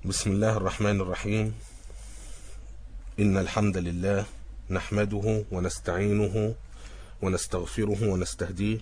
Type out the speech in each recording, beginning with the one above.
بسم الله الرحمن الرحيم إن الحمد لله نحمده ونستعينه ونستغفره ونستهديه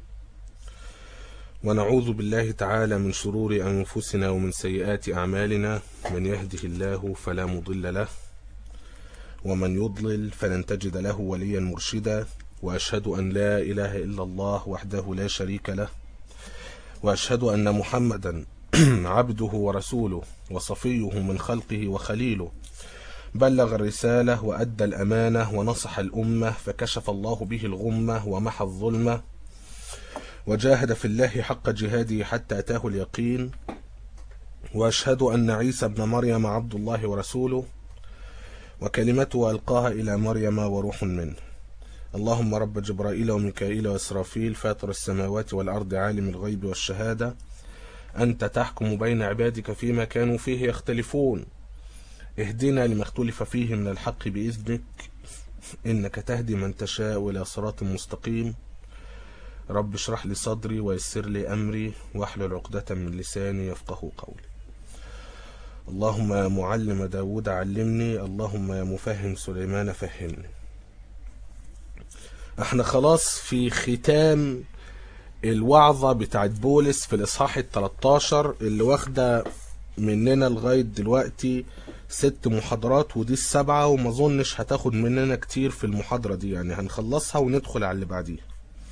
ونعوذ بالله تعالى من شرور أنفسنا ومن سيئات أعمالنا من يهده الله فلا مضل له ومن يضلل فلن تجد له وليا مرشدا وأشهد أن لا إله إلا الله وحده لا شريك له وأشهد أن محمدا عبده ورسوله وصفيه من خلقه وخليله بلغ الرسالة وأدى الأمانة ونصح الأمة فكشف الله به الغمة ومحى الظلمة وجاهد في الله حق جهاده حتى أتاه اليقين وأشهد أن عيسى ابن مريم عبد الله ورسوله وكلمته ألقاها إلى مريم وروح منه اللهم رب جبرائيل وميكائيل وإسرافيل فاطر السماوات والأرض عالم الغيب والشهادة أنت تحكم بين عبادك فيما كانوا فيه يختلفون اهدنا لما اختلف فيه من الحق بإذنك إنك تهدي من تشاء إلى صراط مستقيم رب اشرح لي صدري ويسر لي أمري واحلل عقدة من لساني يفقه قولي اللهم يا معلم داود علمني اللهم يا مفهم سليمان فهمني احنا خلاص في ختام الوعظة بتاعت بولس في الإصحاح ال 13 اللي واخدة مننا لغاية دلوقتي ست محاضرات ودي السبعة وما اظنش هتاخد مننا كتير في المحاضرة دي يعني هنخلصها وندخل على اللي بعديها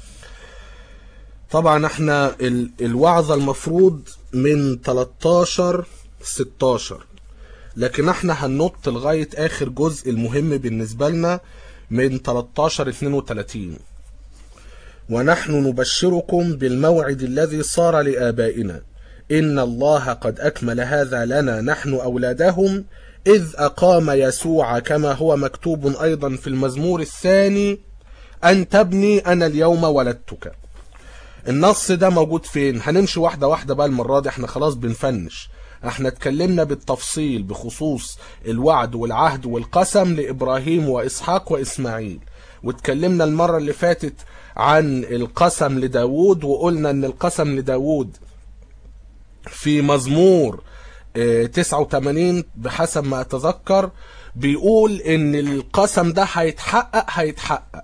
طبعا احنا ال الوعظة المفروض من 13 16 لكن احنا هننط لغاية اخر جزء المهم بالنسبة لنا من 13 32 ونحن نبشركم بالموعد الذي صار لآبائنا إن الله قد أكمل هذا لنا نحن أولادهم إذ أقام يسوع كما هو مكتوب أيضا في المزمور الثاني أن تبني أنا اليوم ولدتك النص ده موجود فين هنمشي واحدة واحدة بقى المرة دي احنا خلاص بنفنش احنا اتكلمنا بالتفصيل بخصوص الوعد والعهد والقسم لإبراهيم وإسحاق وإسماعيل واتكلمنا المرة اللي فاتت عن القسم لداود وقلنا ان القسم لداود في مزمور 89 بحسب ما اتذكر بيقول ان القسم ده هيتحقق هيتحقق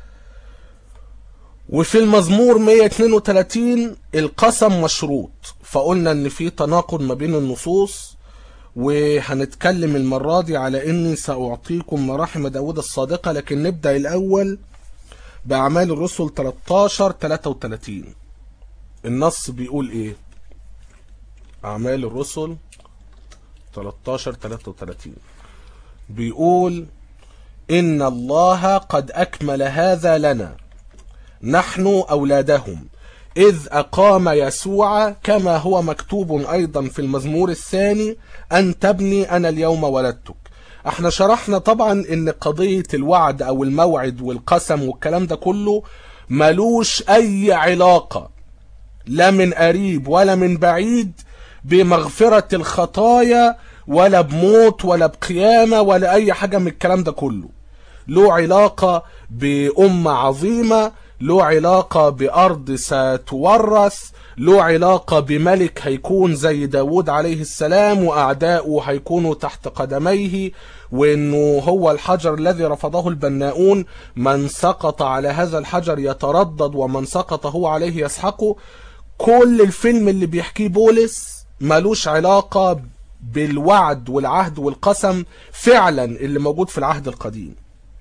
وفي المزمور 132 القسم مشروط فقلنا ان في تناقض ما بين النصوص وهنتكلم المرة دي على اني سأعطيكم مراحم داود الصادقة لكن نبدأ الاول بأعمال الرسل 13 33 النص بيقول ايه أعمال الرسل 13 33 بيقول إن الله قد أكمل هذا لنا نحن أولادهم إذ أقام يسوع كما هو مكتوب أيضا في المزمور الثاني أن تبني أنا اليوم ولدتك احنا شرحنا طبعا ان قضية الوعد او الموعد والقسم والكلام ده كله ملوش اي علاقة لا من قريب ولا من بعيد بمغفرة الخطايا ولا بموت ولا بقيامة ولا اي حاجة من الكلام ده كله له علاقة بأمة عظيمة له علاقة بأرض ستورث له علاقة بملك هيكون زي داود عليه السلام وأعداؤه هيكونوا تحت قدميه وانه هو الحجر الذي رفضه البناؤون من سقط على هذا الحجر يتردد ومن سقط هو عليه يسحقه كل الفيلم اللي بيحكيه بولس ملوش علاقة بالوعد والعهد والقسم فعلا اللي موجود في العهد القديم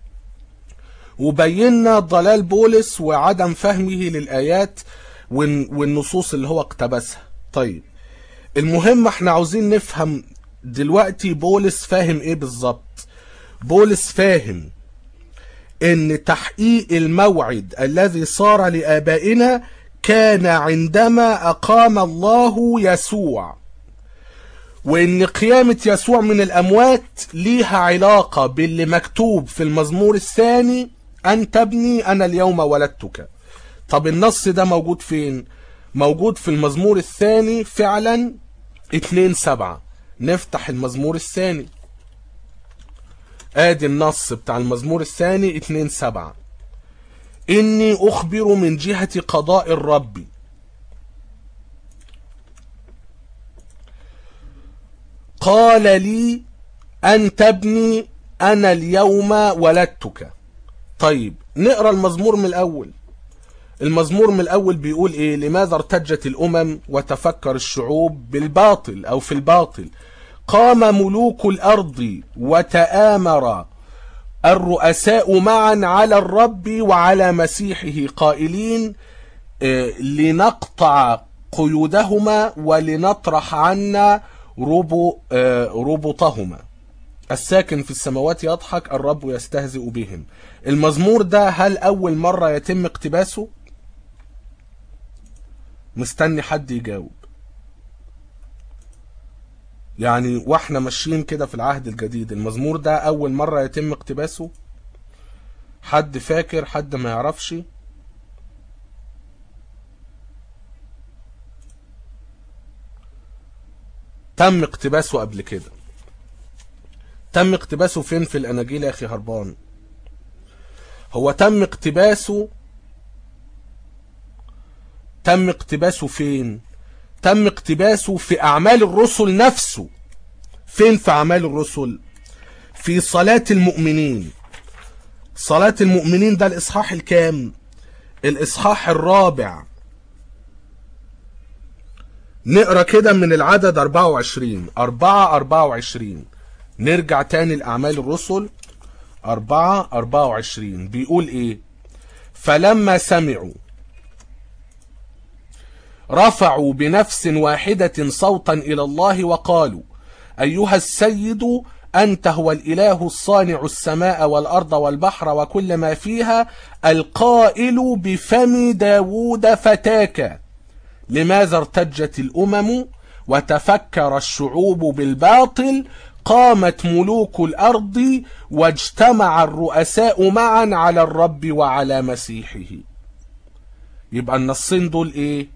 وبينا ضلال بولس وعدم فهمه للآيات والنصوص اللي هو اقتبسها طيب المهم احنا عاوزين نفهم دلوقتي بولس فاهم ايه بالظبط بولس فاهم ان تحقيق الموعد الذي صار لآبائنا كان عندما أقام الله يسوع وان قيامة يسوع من الأموات ليها علاقة باللي مكتوب في المزمور الثاني أن تبني أنا اليوم ولدتك طب النص ده موجود فين موجود في المزمور الثاني فعلا اتنين سبعة نفتح المزمور الثاني ادي النص بتاع المزمور الثاني اتنين سبعة اني اخبر من جهة قضاء الرب قال لي أن تبني أنا اليوم ولدتك طيب نقرأ المزمور من الأول المزمور من الأول بيقول إيه لماذا ارتجت الأمم وتفكر الشعوب بالباطل أو في الباطل قام ملوك الأرض وتآمر الرؤساء معا على الرب وعلى مسيحه قائلين إيه لنقطع قيودهما ولنطرح عنا ربو آه ربطهما الساكن في السماوات يضحك الرب يستهزئ بهم المزمور ده هل أول مرة يتم اقتباسه مستني حد يجاوب يعني واحنا ماشيين كده في العهد الجديد المزمور ده أول مرة يتم اقتباسه حد فاكر حد ما يعرفش تم اقتباسه قبل كده تم اقتباسه فين في الاناجيل يا اخي هربان هو تم اقتباسه تم اقتباسه فين تم اقتباسه في اعمال الرسل نفسه فين في اعمال الرسل في صلاة المؤمنين صلاة المؤمنين ده الاصحاح الكام الاصحاح الرابع نقرا كده من العدد 24 4 24 نرجع تاني لأعمال الرسل 4 24 بيقول ايه فلما سمعوا رفعوا بنفس واحدة صوتا إلى الله وقالوا أيها السيد أنت هو الإله الصانع السماء والأرض والبحر وكل ما فيها القائل بفم داوود فتاك لماذا ارتجت الأمم وتفكر الشعوب بالباطل قامت ملوك الأرض واجتمع الرؤساء معا على الرب وعلى مسيحه يبقى النصين دول ايه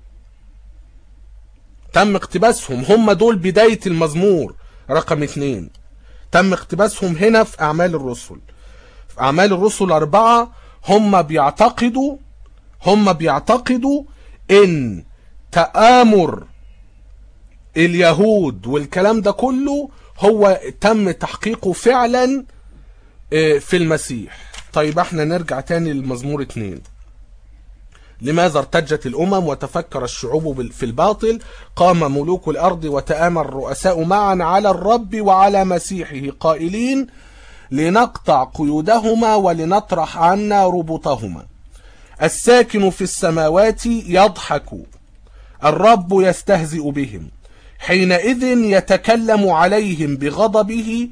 تم اقتباسهم هم دول بداية المزمور رقم اتنين تم اقتباسهم هنا في أعمال الرسل في أعمال الرسل أربعة هم بيعتقدوا هم بيعتقدوا إن تآمر اليهود والكلام ده كله هو تم تحقيقه فعلا في المسيح طيب احنا نرجع تاني للمزمور اتنين لماذا ارتجت الأمم وتفكر الشعوب في الباطل قام ملوك الأرض وتآمر الرؤساء معا على الرب وعلى مسيحه قائلين لنقطع قيودهما ولنطرح عنا ربطهما الساكن في السماوات يضحك الرب يستهزئ بهم حينئذ يتكلم عليهم بغضبه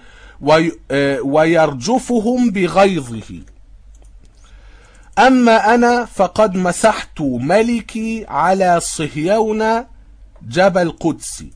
ويرجفهم بغيظه أما أنا فقد مسحت ملكي على صهيون جبل قدسي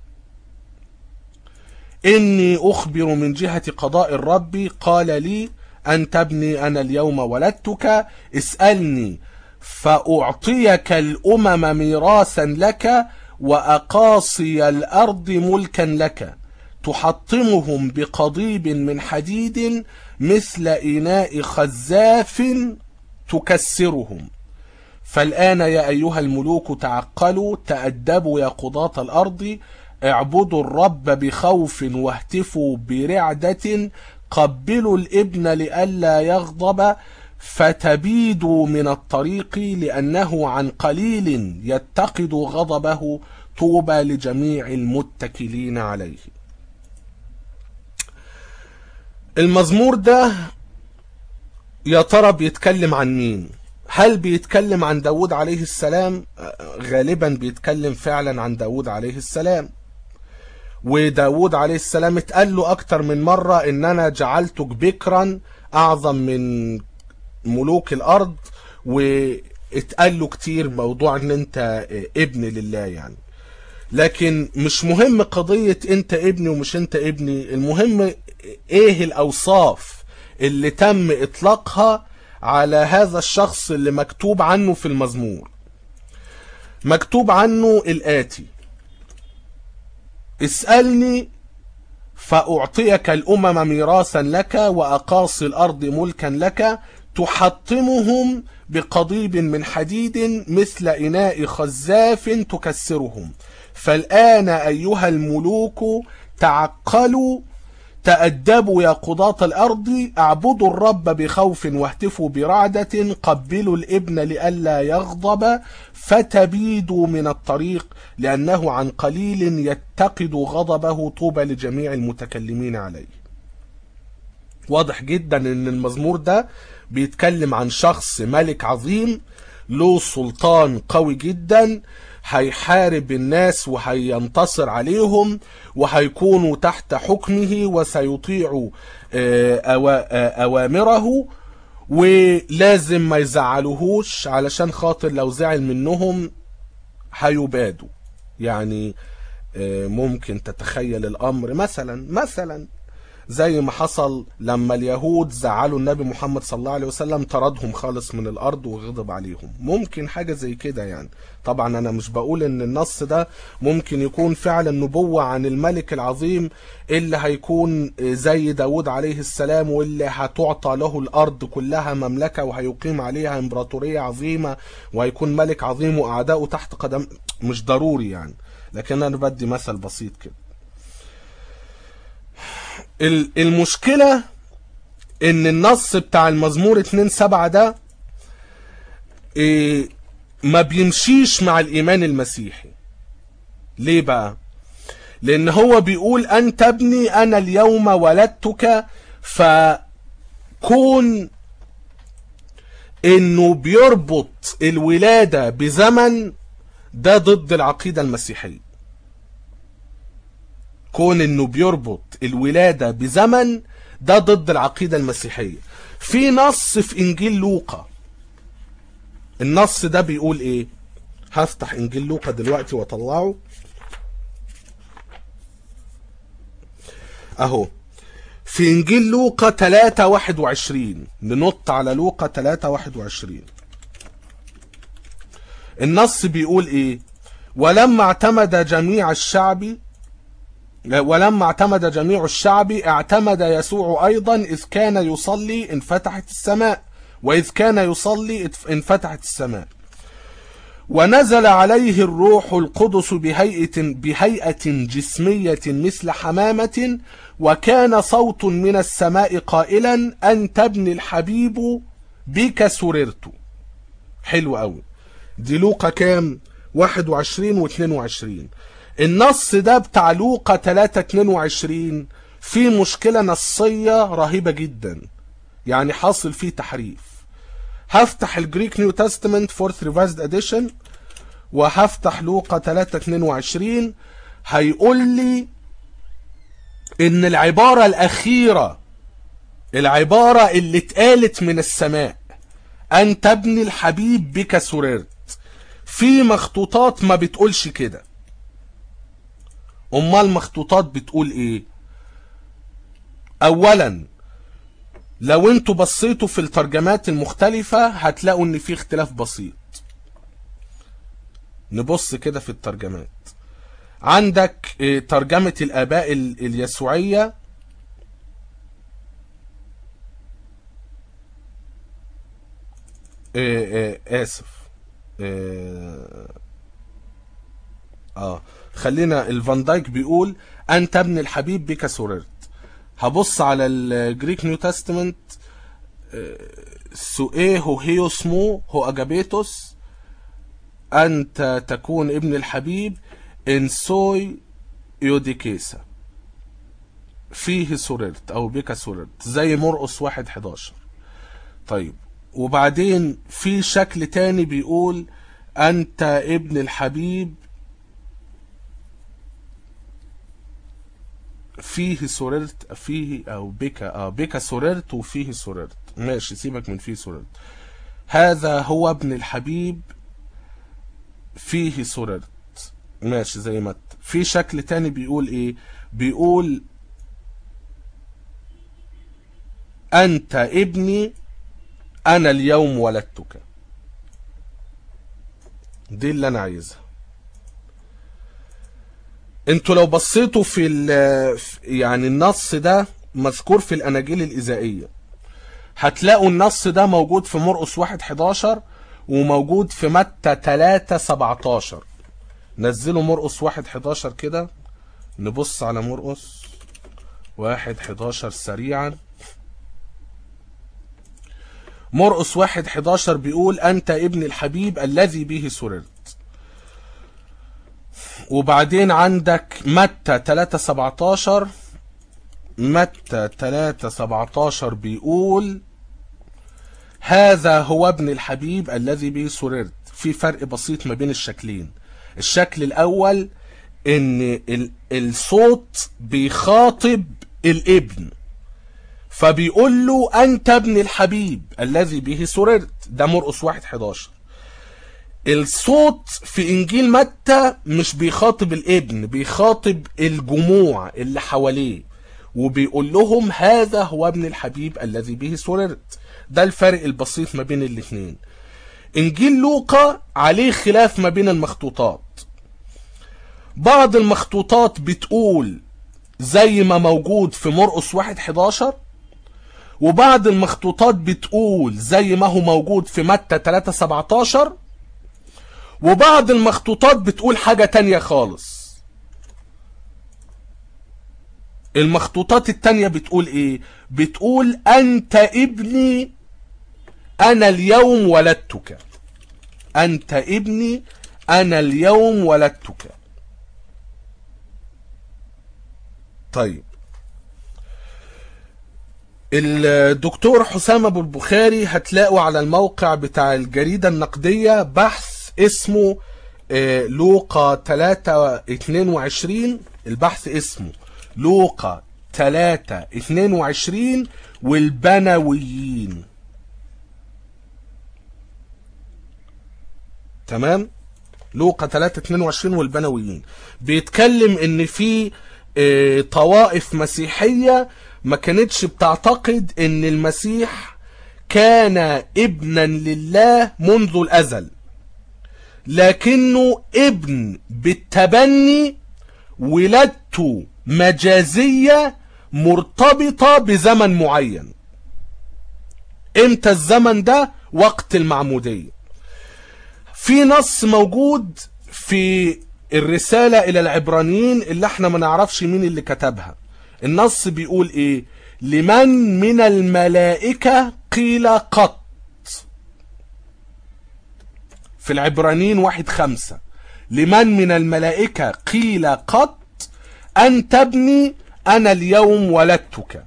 إني أخبر من جهة قضاء الرب قال لي أن تبني أنا اليوم ولدتك اسألني فأعطيك الأمم ميراثا لك وأقاصي الأرض ملكا لك تحطمهم بقضيب من حديد مثل إناء خزاف تكسرهم فالآن يا أيها الملوك تعقلوا تأدبوا يا قضاة الأرض اعبدوا الرب بخوف واهتفوا برعدة قبلوا الابن لئلا يغضب فتبيدوا من الطريق لأنه عن قليل يتقد غضبه طوبى لجميع المتكلين عليه المزمور ده يا ترى بيتكلم عن مين هل بيتكلم عن داود عليه السلام غالبا بيتكلم فعلا عن داود عليه السلام وداود عليه السلام اتقال له اكتر من مرة ان انا جعلتك بكرا اعظم من ملوك الارض واتقال له كتير موضوع ان انت ابن لله يعني لكن مش مهم قضية انت ابني ومش انت ابني المهم ايه الاوصاف اللي تم اطلاقها على هذا الشخص اللي مكتوب عنه في المزمور مكتوب عنه الاتي اسألني فأعطيك الأمم ميراثا لك وأقاصي الأرض ملكا لك تحطمهم بقضيب من حديد مثل إناء خزاف تكسرهم فالآن أيها الملوك تعقلوا تأدبوا يا قضاة الأرض اعبدوا الرب بخوف واهتفوا برعدة قبلوا الابن لئلا يغضب فتبيدوا من الطريق لأنه عن قليل يتقد غضبه طوبى لجميع المتكلمين عليه واضح جدا ان المزمور ده بيتكلم عن شخص ملك عظيم له سلطان قوي جدا هيحارب الناس وهينتصر عليهم وهيكونوا تحت حكمه وسيطيعوا أوامره ولازم ما يزعلوهوش علشان خاطر لو زعل منهم هيبادوا يعني ممكن تتخيل الأمر مثلا مثلا زي ما حصل لما اليهود زعلوا النبي محمد صلى الله عليه وسلم طردهم خالص من الارض وغضب عليهم ممكن حاجة زي كده يعني طبعا انا مش بقول ان النص ده ممكن يكون فعلا نبوة عن الملك العظيم اللي هيكون زي داود عليه السلام واللي هتعطى له الارض كلها مملكة وهيقيم عليها امبراطورية عظيمة وهيكون ملك عظيم واعداؤه تحت قدم مش ضروري يعني لكن انا بدي مثل بسيط كده المشكلة ان النص بتاع المزمور 2 7 ده إيه ما بيمشيش مع الايمان المسيحي ليه بقى لان هو بيقول انت ابني انا اليوم ولدتك فكون انه بيربط الولادة بزمن ده ضد العقيدة المسيحية كون انه بيربط الولادة بزمن ده ضد العقيدة المسيحية في نص في انجيل لوقا النص ده بيقول ايه هفتح انجيل لوقا دلوقتي واطلعه اهو في انجيل لوقا 3 21 ننط على لوقا 3 21 النص بيقول ايه ولما اعتمد جميع الشعب ولما اعتمد جميع الشعب اعتمد يسوع ايضا اذ كان يصلي انفتحت السماء واذ كان يصلي انفتحت السماء ونزل عليه الروح القدس بهيئة, بهيئة جسمية مثل حمامة وكان صوت من السماء قائلا أنت ابن الحبيب بك سررت حلو قوي دي لوقا كام 21 و 22 النص ده بتاع لوقا 3 22 فيه مشكلة نصية رهيبة جدا يعني حاصل فيه تحريف هفتح الجريك نيو تestament فورث ريفايزد اديشن وهفتح لوقا 3 22 هيقول لي ان العبارة الاخيرة العبارة اللي اتقالت من السماء انت ابن الحبيب بك سررت في مخطوطات ما بتقولش كده امال مخطوطات بتقول ايه اولا لو انتوا بصيتوا في الترجمات المختلفة هتلاقوا ان في اختلاف بسيط نبص كده في الترجمات عندك ترجمة الاباء اليسوعية اسف اه خلينا الفان دايك بيقول انت ابن الحبيب بك سررت هبص على الجريك نيو تestament سؤيه هو هيوسمو هو اجابيتوس انت تكون ابن الحبيب ان سوي يوديكيسا فيه سررت او بك سررت زي مرقس واحد 11 طيب وبعدين في شكل تاني بيقول انت ابن الحبيب فيه سررت فيه او بك اه بك سررت وفيه سررت ماشي سيبك من فيه سررت هذا هو ابن الحبيب فيه سررت ماشي زي ما في شكل تاني بيقول ايه بيقول انت ابني انا اليوم ولدتك دي اللي انا عايزها انتوا لو بصيتوا في يعني النص ده مذكور في الاناجيل الاذائيه هتلاقوا النص ده موجود في مرقس 1 11 وموجود في متى 3 17 نزلوا مرقس 1 11 كده نبص على مرقس واحد حداشر سريعا مرقس واحد حداشر بيقول أنت ابن الحبيب الذي به سررت وبعدين عندك متى 3 17 متى 3 17 بيقول هذا هو ابن الحبيب الذي به سررت في فرق بسيط ما بين الشكلين الشكل الاول ان ال- الصوت بيخاطب الابن فبيقول له انت ابن الحبيب الذي به سررت ده مرقس واحد 11 الصوت في انجيل متى مش بيخاطب الابن بيخاطب الجموع اللي حواليه وبيقول لهم هذا هو ابن الحبيب الذي به سررت ده الفرق البسيط ما بين الاثنين انجيل لوقا عليه خلاف ما بين المخطوطات بعض المخطوطات بتقول زي ما موجود في مرقس واحد 11 وبعض المخطوطات بتقول زي ما هو موجود في متى 3 17 وبعض المخطوطات بتقول حاجة تانية خالص المخطوطات التانية بتقول ايه بتقول انت ابني انا اليوم ولدتك انت ابني انا اليوم ولدتك طيب الدكتور حسام ابو البخاري هتلاقوا على الموقع بتاع الجريدة النقدية بحث اسمه آه، لوقا 3 22 البحث اسمه لوقا 3 22 والبنويين تمام لوقا 3 22 والبنويين بيتكلم ان في آه، طوائف مسيحية ما كانتش بتعتقد ان المسيح كان ابنا لله منذ الازل لكنه ابن بالتبني ولادته مجازية مرتبطة بزمن معين امتى الزمن ده وقت المعمودية في نص موجود في الرسالة الى العبرانيين اللي احنا ما نعرفش مين اللي كتبها النص بيقول ايه لمن من الملائكة قيل قط في العبرانيين واحد خمسة لمن من الملائكة قيل قط أنت ابني أنا اليوم ولدتك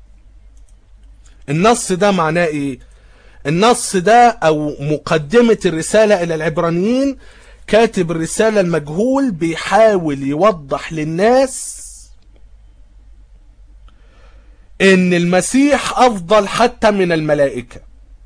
النص ده معناه ايه النص ده او مقدمة الرسالة الى العبرانيين كاتب الرسالة المجهول بيحاول يوضح للناس ان المسيح افضل حتى من الملائكة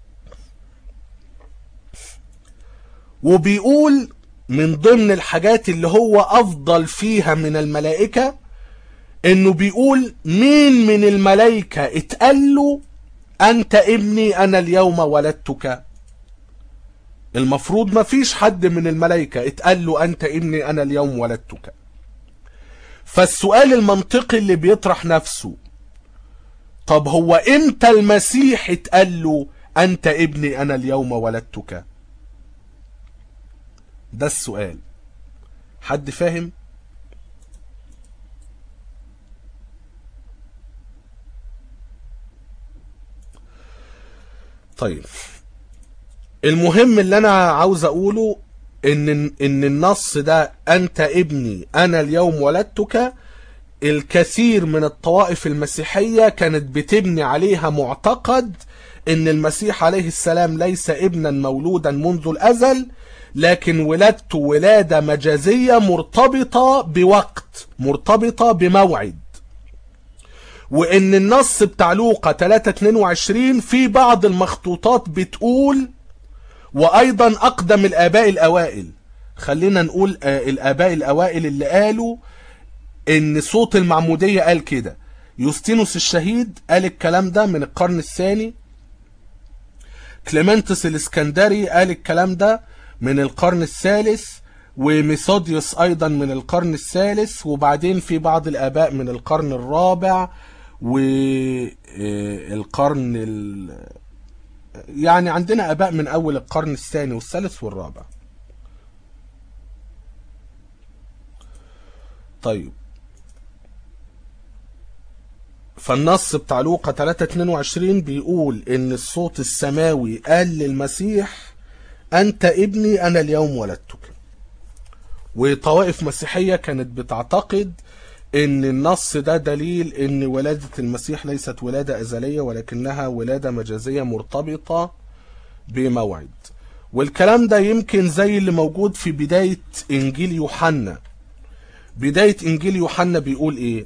وبيقول من ضمن الحاجات اللي هو افضل فيها من الملائكة انه بيقول مين من الملائكة اتقال له انت ابني انا اليوم ولدتك المفروض ما فيش حد من الملائكة اتقال له انت ابني انا اليوم ولدتك فالسؤال المنطقي اللي بيطرح نفسه طب هو امتى المسيح اتقال له انت ابني انا اليوم ولدتك ده السؤال حد فاهم طيب المهم اللي انا عاوز اقوله ان ان النص ده انت ابني انا اليوم ولدتك الكثير من الطوائف المسيحية كانت بتبني عليها معتقد ان المسيح عليه السلام ليس ابنا مولودا منذ الازل لكن ولادته ولادة مجازية مرتبطة بوقت مرتبطة بموعد وان النص بتاع لوقا 322 في بعض المخطوطات بتقول وايضا اقدم الاباء الاوائل خلينا نقول آه الاباء الاوائل اللي قالوا ان صوت المعمودية قال كده يوستينوس الشهيد قال الكلام ده من القرن الثاني كليمنتس الاسكندري قال الكلام ده من القرن الثالث وميثوديوس ايضا من القرن الثالث وبعدين في بعض الاباء من القرن الرابع والقرن ال... يعني عندنا اباء من اول القرن الثاني والثالث والرابع طيب فالنص بتاع لوقا 322 بيقول ان الصوت السماوي قال للمسيح انت ابني انا اليوم ولدتك وطوائف مسيحية كانت بتعتقد ان النص ده دليل ان ولادة المسيح ليست ولادة ازلية ولكنها ولادة مجازية مرتبطة بموعد والكلام ده يمكن زي اللي موجود في بداية انجيل يوحنا بداية انجيل يوحنا بيقول ايه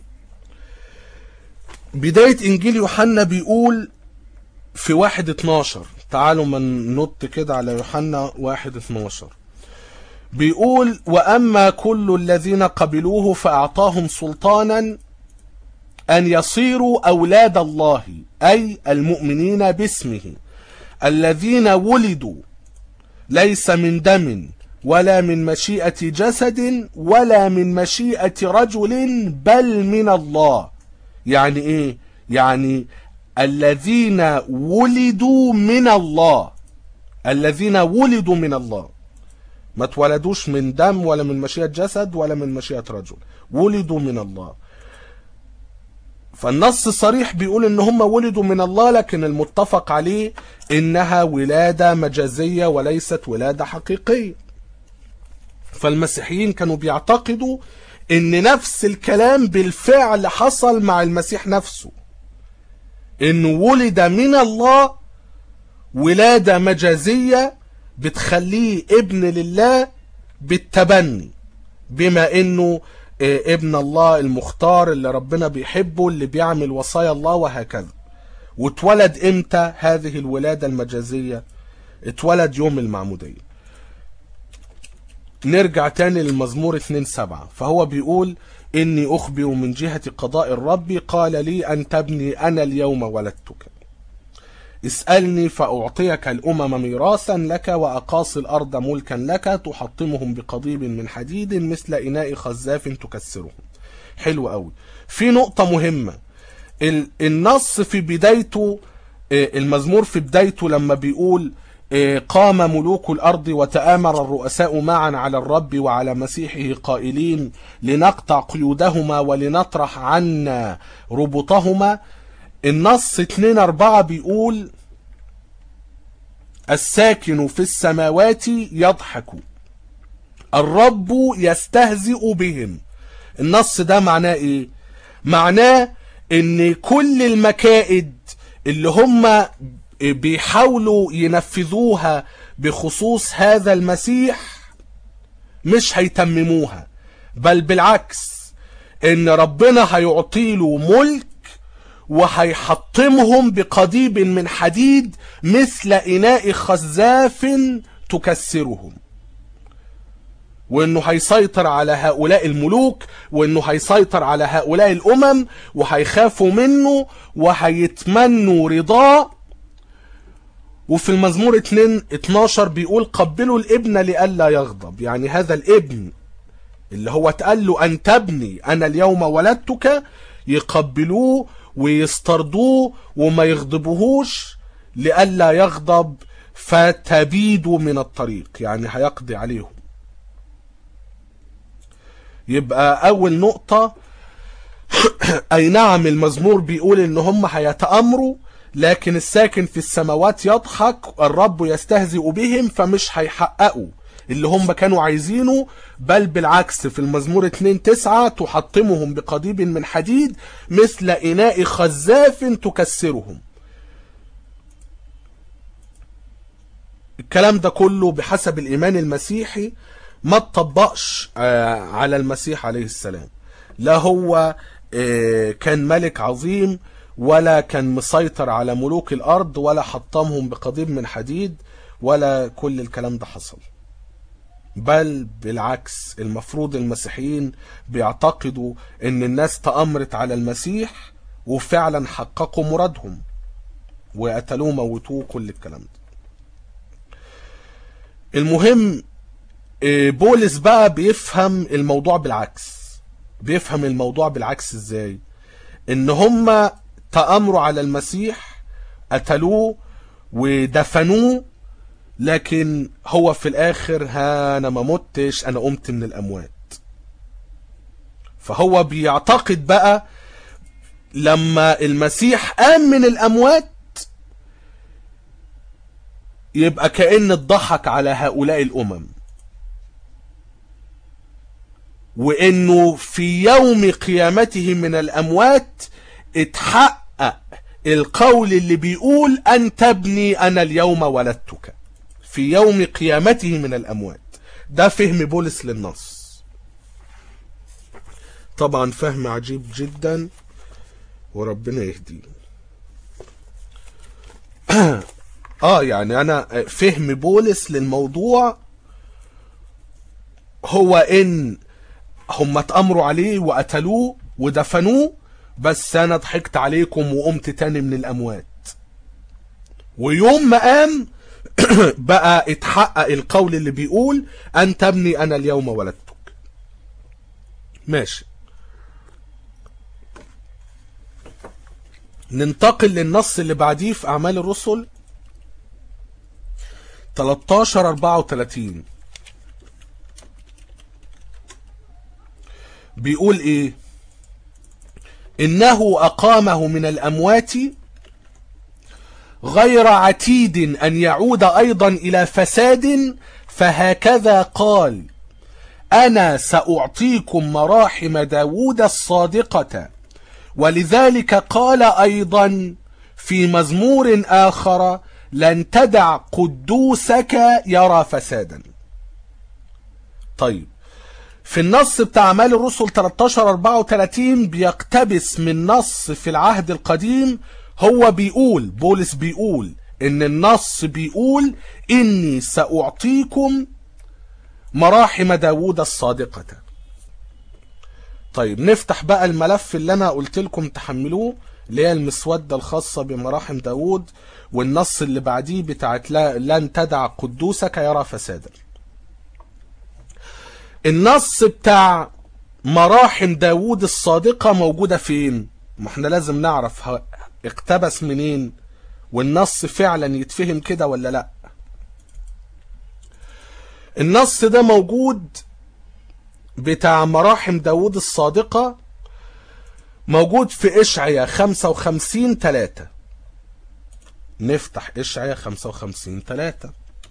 بداية انجيل يوحنا بيقول في واحد اتناشر تعالوا ما ننط كده على يوحنا واحد اتناشر بيقول واما كل الذين قبلوه فاعطاهم سلطانا ان يصيروا اولاد الله اي المؤمنين باسمه الذين ولدوا ليس من دم ولا من مشيئة جسد ولا من مشيئة رجل بل من الله يعني ايه يعني الذين ولدوا من الله الذين ولدوا من الله ما اتولدوش من دم ولا من مشيئة جسد ولا من مشيئة رجل ولدوا من الله فالنص صريح بيقول ان هم ولدوا من الله لكن المتفق عليه انها ولادة مجازية وليست ولادة حقيقية فالمسيحيين كانوا بيعتقدوا ان نفس الكلام بالفعل حصل مع المسيح نفسه انه ولد من الله ولادة مجازية بتخليه ابن لله بالتبني بما انه ابن الله المختار اللي ربنا بيحبه اللي بيعمل وصايا الله وهكذا واتولد امتى هذه الولادة المجازية اتولد يوم المعمودية نرجع تاني للمزمور 2 7 فهو بيقول إني أخبر من جهة قضاء الرب قال لي أن تبني أنا اليوم ولدتك اسألني فأعطيك الأمم ميراثا لك وأقاصي الأرض ملكا لك تحطمهم بقضيب من حديد مثل إناء خزاف تكسرهم حلو قوي في نقطة مهمة النص في بدايته المزمور في بدايته لما بيقول قام ملوك الأرض وتآمر الرؤساء معا على الرب وعلى مسيحه قائلين لنقطع قيودهما ولنطرح عنا ربطهما النص 2 4 بيقول الساكن في السماوات يضحك الرب يستهزئ بهم النص ده معناه ايه معناه ان كل المكائد اللي هم بيحاولوا ينفذوها بخصوص هذا المسيح مش هيتمموها بل بالعكس ان ربنا هيعطيله ملك وهيحطمهم بقضيب من حديد مثل إناء خزاف تكسرهم وانه هيسيطر على هؤلاء الملوك وانه هيسيطر على هؤلاء الامم وهيخافوا منه وهيتمنوا رضاه وفي المزمور 2 12 بيقول قبلوا الابن لئلا يغضب يعني هذا الابن اللي هو اتقال له ان تبني انا اليوم ولدتك يقبلوه ويسترضوه وما يغضبوهوش لئلا يغضب فتبيدوا من الطريق يعني هيقضي عليهم يبقى اول نقطة اي نعم المزمور بيقول ان هم هيتأمروا لكن الساكن في السماوات يضحك الرب يستهزئ بهم فمش هيحققوا اللي هم كانوا عايزينه بل بالعكس في المزمور 2 9 تحطمهم بقضيب من حديد مثل إناء خزاف تكسرهم الكلام ده كله بحسب الإيمان المسيحي ما تطبقش على المسيح عليه السلام لا هو كان ملك عظيم ولا كان مسيطر على ملوك الأرض ولا حطمهم بقضيب من حديد ولا كل الكلام ده حصل بل بالعكس المفروض المسيحيين بيعتقدوا ان الناس تأمرت على المسيح وفعلا حققوا مرادهم وقتلوه موتوه كل الكلام ده المهم بولس بقى بيفهم الموضوع بالعكس بيفهم الموضوع بالعكس ازاي ان هم تأمروا على المسيح قتلوه ودفنوه لكن هو في الاخر ها انا ما متش انا قمت من الاموات فهو بيعتقد بقى لما المسيح قام من الأموات يبقى كأن اتضحك على هؤلاء الأمم وإنه في يوم قيامته من الأموات اتحقق القول اللي بيقول أن تبني أنا اليوم ولدتك في يوم قيامته من الأموات ده فهم بولس للنص طبعا فهم عجيب جدا وربنا يهديه اه يعني انا فهم بولس للموضوع هو ان هم اتأمروا عليه وقتلوه ودفنوه بس انا ضحكت عليكم وقمت تاني من الاموات ويوم ما قام بقى اتحقق القول اللي بيقول ان تبني انا اليوم ولدتك ماشي ننتقل للنص اللي بعديه في اعمال الرسل 13 34 بيقول ايه انه اقامه من الاموات غير عتيد ان يعود ايضا الى فساد فهكذا قال انا ساعطيكم مراحم داود الصادقة ولذلك قال ايضا في مزمور اخر لن تدع قدوسك يرى فسادا طيب في النص بتاع اعمال الرسل 13 34 بيقتبس من نص في العهد القديم هو بيقول بولس بيقول ان النص بيقول اني ساعطيكم مراحم داوود الصادقة طيب نفتح بقى الملف اللي انا قلت لكم تحملوه اللي هي المسودة الخاصة بمراحم داوود والنص اللي بعديه بتاعت لن تدع قدوسك يرى فسادا النص بتاع مراحم داوود الصادقة موجودة فين ما احنا لازم نعرف اقتبس منين والنص فعلا يتفهم كده ولا لا النص ده موجود بتاع مراحم داوود الصادقة موجود في إشعيا 55 3 نفتح إشعيا 55 3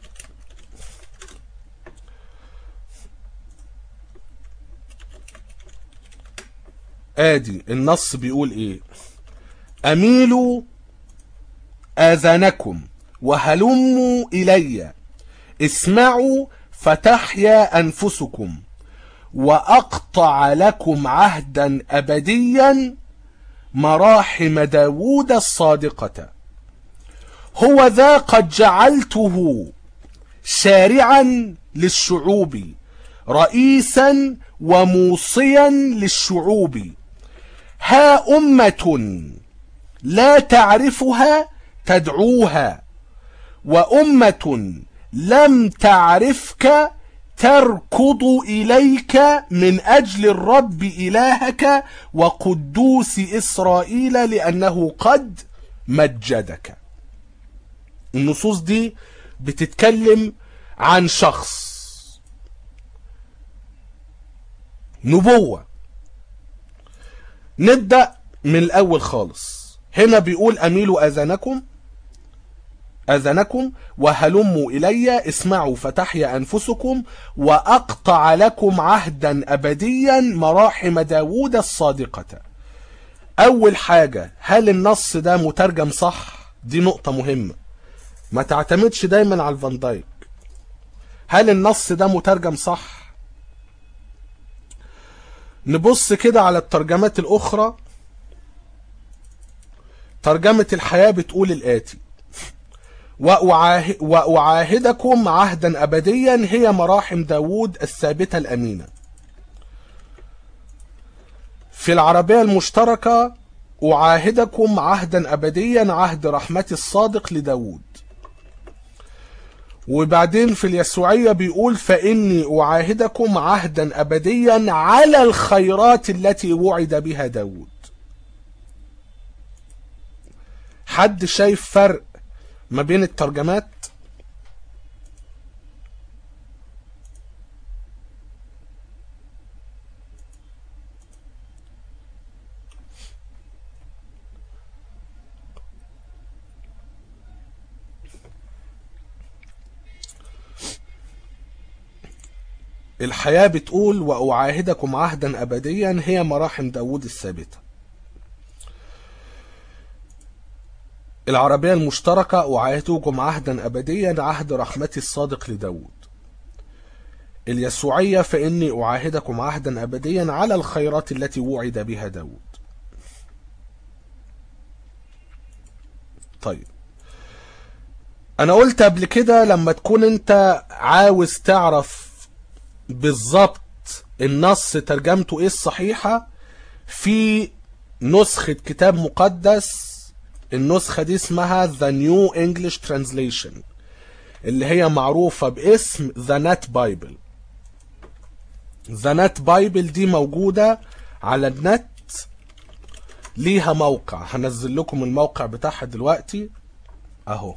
ادي النص بيقول ايه اميلوا اذانكم وهلموا الي اسمعوا فتحيا انفسكم واقطع لكم عهدا ابديا مراحم داوود الصادقة هو ذا قد جعلته شارعا للشعوب رئيسا وموصيا للشعوب ها أمة لا تعرفها تدعوها وأمة لم تعرفك تركض إليك من أجل الرب إلهك وقدوس إسرائيل لأنه قد مجدك النصوص دي بتتكلم عن شخص نبوة نبدأ من الأول خالص هنا بيقول أميلوا أذانكم أذنكم وهلموا إلي اسمعوا فتحيا أنفسكم وأقطع لكم عهدا أبديا مراحم داوود الصادقة أول حاجة هل النص ده مترجم صح دي نقطة مهمة ما تعتمدش دايما على الفان دايك هل النص ده مترجم صح نبص كده على الترجمات الأخرى ترجمة الحياة بتقول الآتي وأعاه... وأعاهدكم عهدا أبديا هي مراحم داود الثابتة الأمينة في العربية المشتركة أعاهدكم عهدا أبديا عهد رحمة الصادق لداود وبعدين في اليسوعية بيقول فإني أعاهدكم عهدا أبديا على الخيرات التي وعد بها داود حد شايف فرق ما بين الترجمات الحياة بتقول وأعاهدكم عهدا أبديا هي مراحم داود الثابتة العربية المشتركة أعاهدكم عهدا أبديا عهد رحمتي الصادق لداود اليسوعية فإني أعاهدكم عهدا أبديا على الخيرات التي وعد بها داود طيب أنا قلت قبل كده لما تكون أنت عاوز تعرف بالظبط النص ترجمته إيه الصحيحة في نسخة كتاب مقدس النسخة دي اسمها The New English Translation اللي هي معروفة باسم The Net Bible The Net Bible دي موجودة على النت ليها موقع هنزل لكم الموقع بتاعها دلوقتي اهو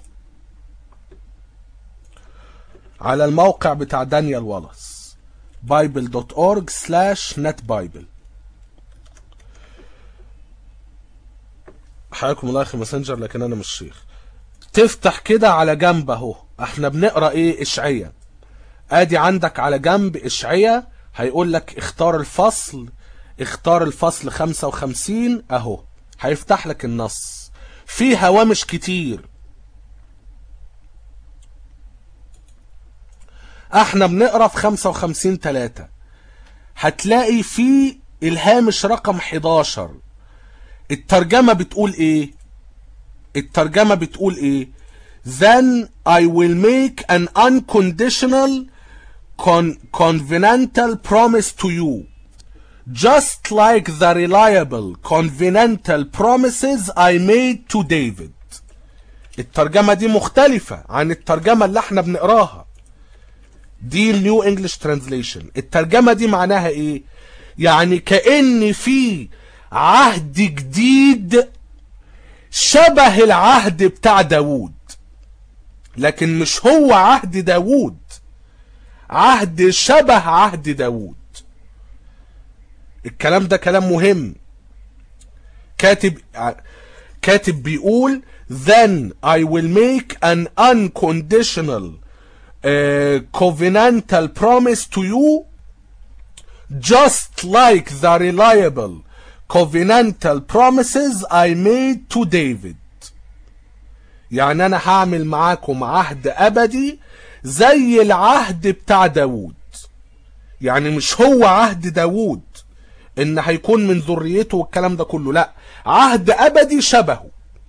على الموقع بتاع دانيال والاس bible.org slash netbible حياكم الله يا اخي ماسنجر لكن انا مش شيخ تفتح كده على جنب اهو احنا بنقرا ايه اشعية ادي عندك على جنب اشعية هيقول لك اختار الفصل اختار الفصل 55 اهو هيفتح لك النص في هوامش كتير احنا بنقرا في 55 3 هتلاقي في الهامش رقم 11 الترجمة بتقول ايه الترجمة بتقول ايه then I will make an unconditional con covenantal promise to you just like the reliable covenantal promises I made to David الترجمة دي مختلفة عن الترجمة اللي احنا بنقراها دي النيو انجلش ترانزليشن الترجمة دي معناها ايه يعني كأن في عهد جديد شبه العهد بتاع داوود لكن مش هو عهد داوود عهد شبه عهد داوود الكلام ده كلام مهم كاتب كاتب بيقول then I will make an unconditional uh, covenantal promise to you just like the reliable covenantal promises I made to David يعني انا هعمل معاكم عهد ابدي زي العهد بتاع داوود يعني مش هو عهد داوود ان هيكون من ذريته والكلام ده كله لا عهد ابدي شبهه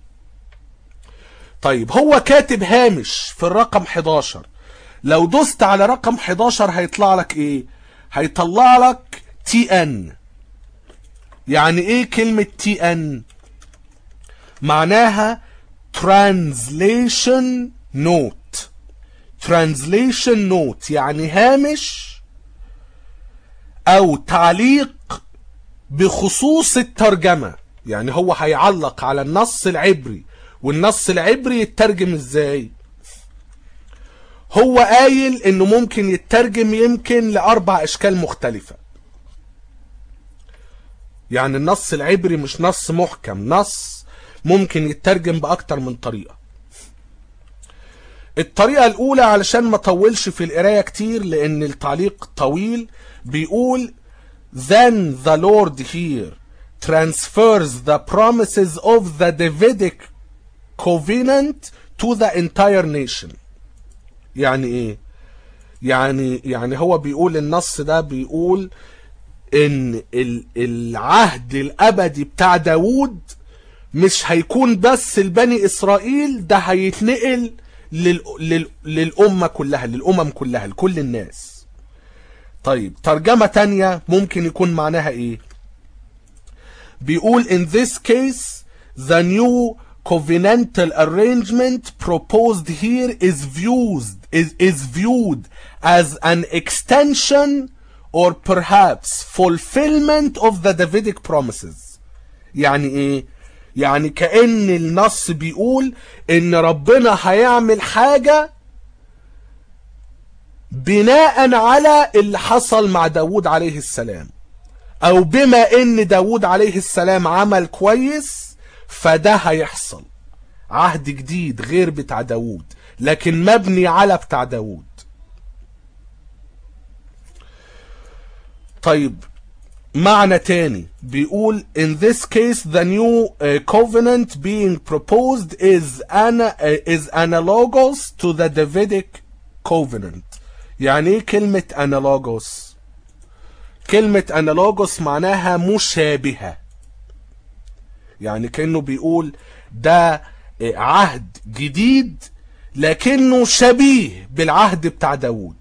طيب هو كاتب هامش في الرقم 11 لو دوست على رقم 11 هيطلع لك ايه هيطلع لك تي ان يعني ايه كلمة تي ان معناها translation note translation note يعني هامش او تعليق بخصوص الترجمة يعني هو هيعلق على النص العبري والنص العبري يترجم ازاي هو قايل انه ممكن يترجم يمكن لاربع اشكال مختلفة يعني النص العبري مش نص محكم نص ممكن يترجم باكتر من طريقة الطريقة الاولى علشان ما طولش في القراية كتير لان التعليق طويل بيقول then the Lord here transfers the promises of the Davidic covenant to the entire nation يعني ايه يعني يعني هو بيقول النص ده بيقول ان العهد الابدي بتاع داوود مش هيكون بس لبني اسرائيل ده هيتنقل لل... لل... للامه كلها للامم كلها لكل الناس طيب ترجمه تانية ممكن يكون معناها ايه بيقول in this case the new covenantal arrangement proposed here is viewed is, is viewed as an extension or perhaps fulfillment of the Davidic promises يعني ايه يعني كأن النص بيقول ان ربنا هيعمل حاجة بناء على اللي حصل مع داود عليه السلام او بما ان داود عليه السلام عمل كويس فده هيحصل عهد جديد غير بتاع داود لكن مبني على بتاع داود طيب معنى تاني بيقول in this case the new uh, covenant being proposed is an uh, is analogous to the Davidic covenant يعني ايه كلمة analogous كلمة analogous معناها مشابهة يعني كأنه بيقول ده عهد جديد لكنه شبيه بالعهد بتاع داود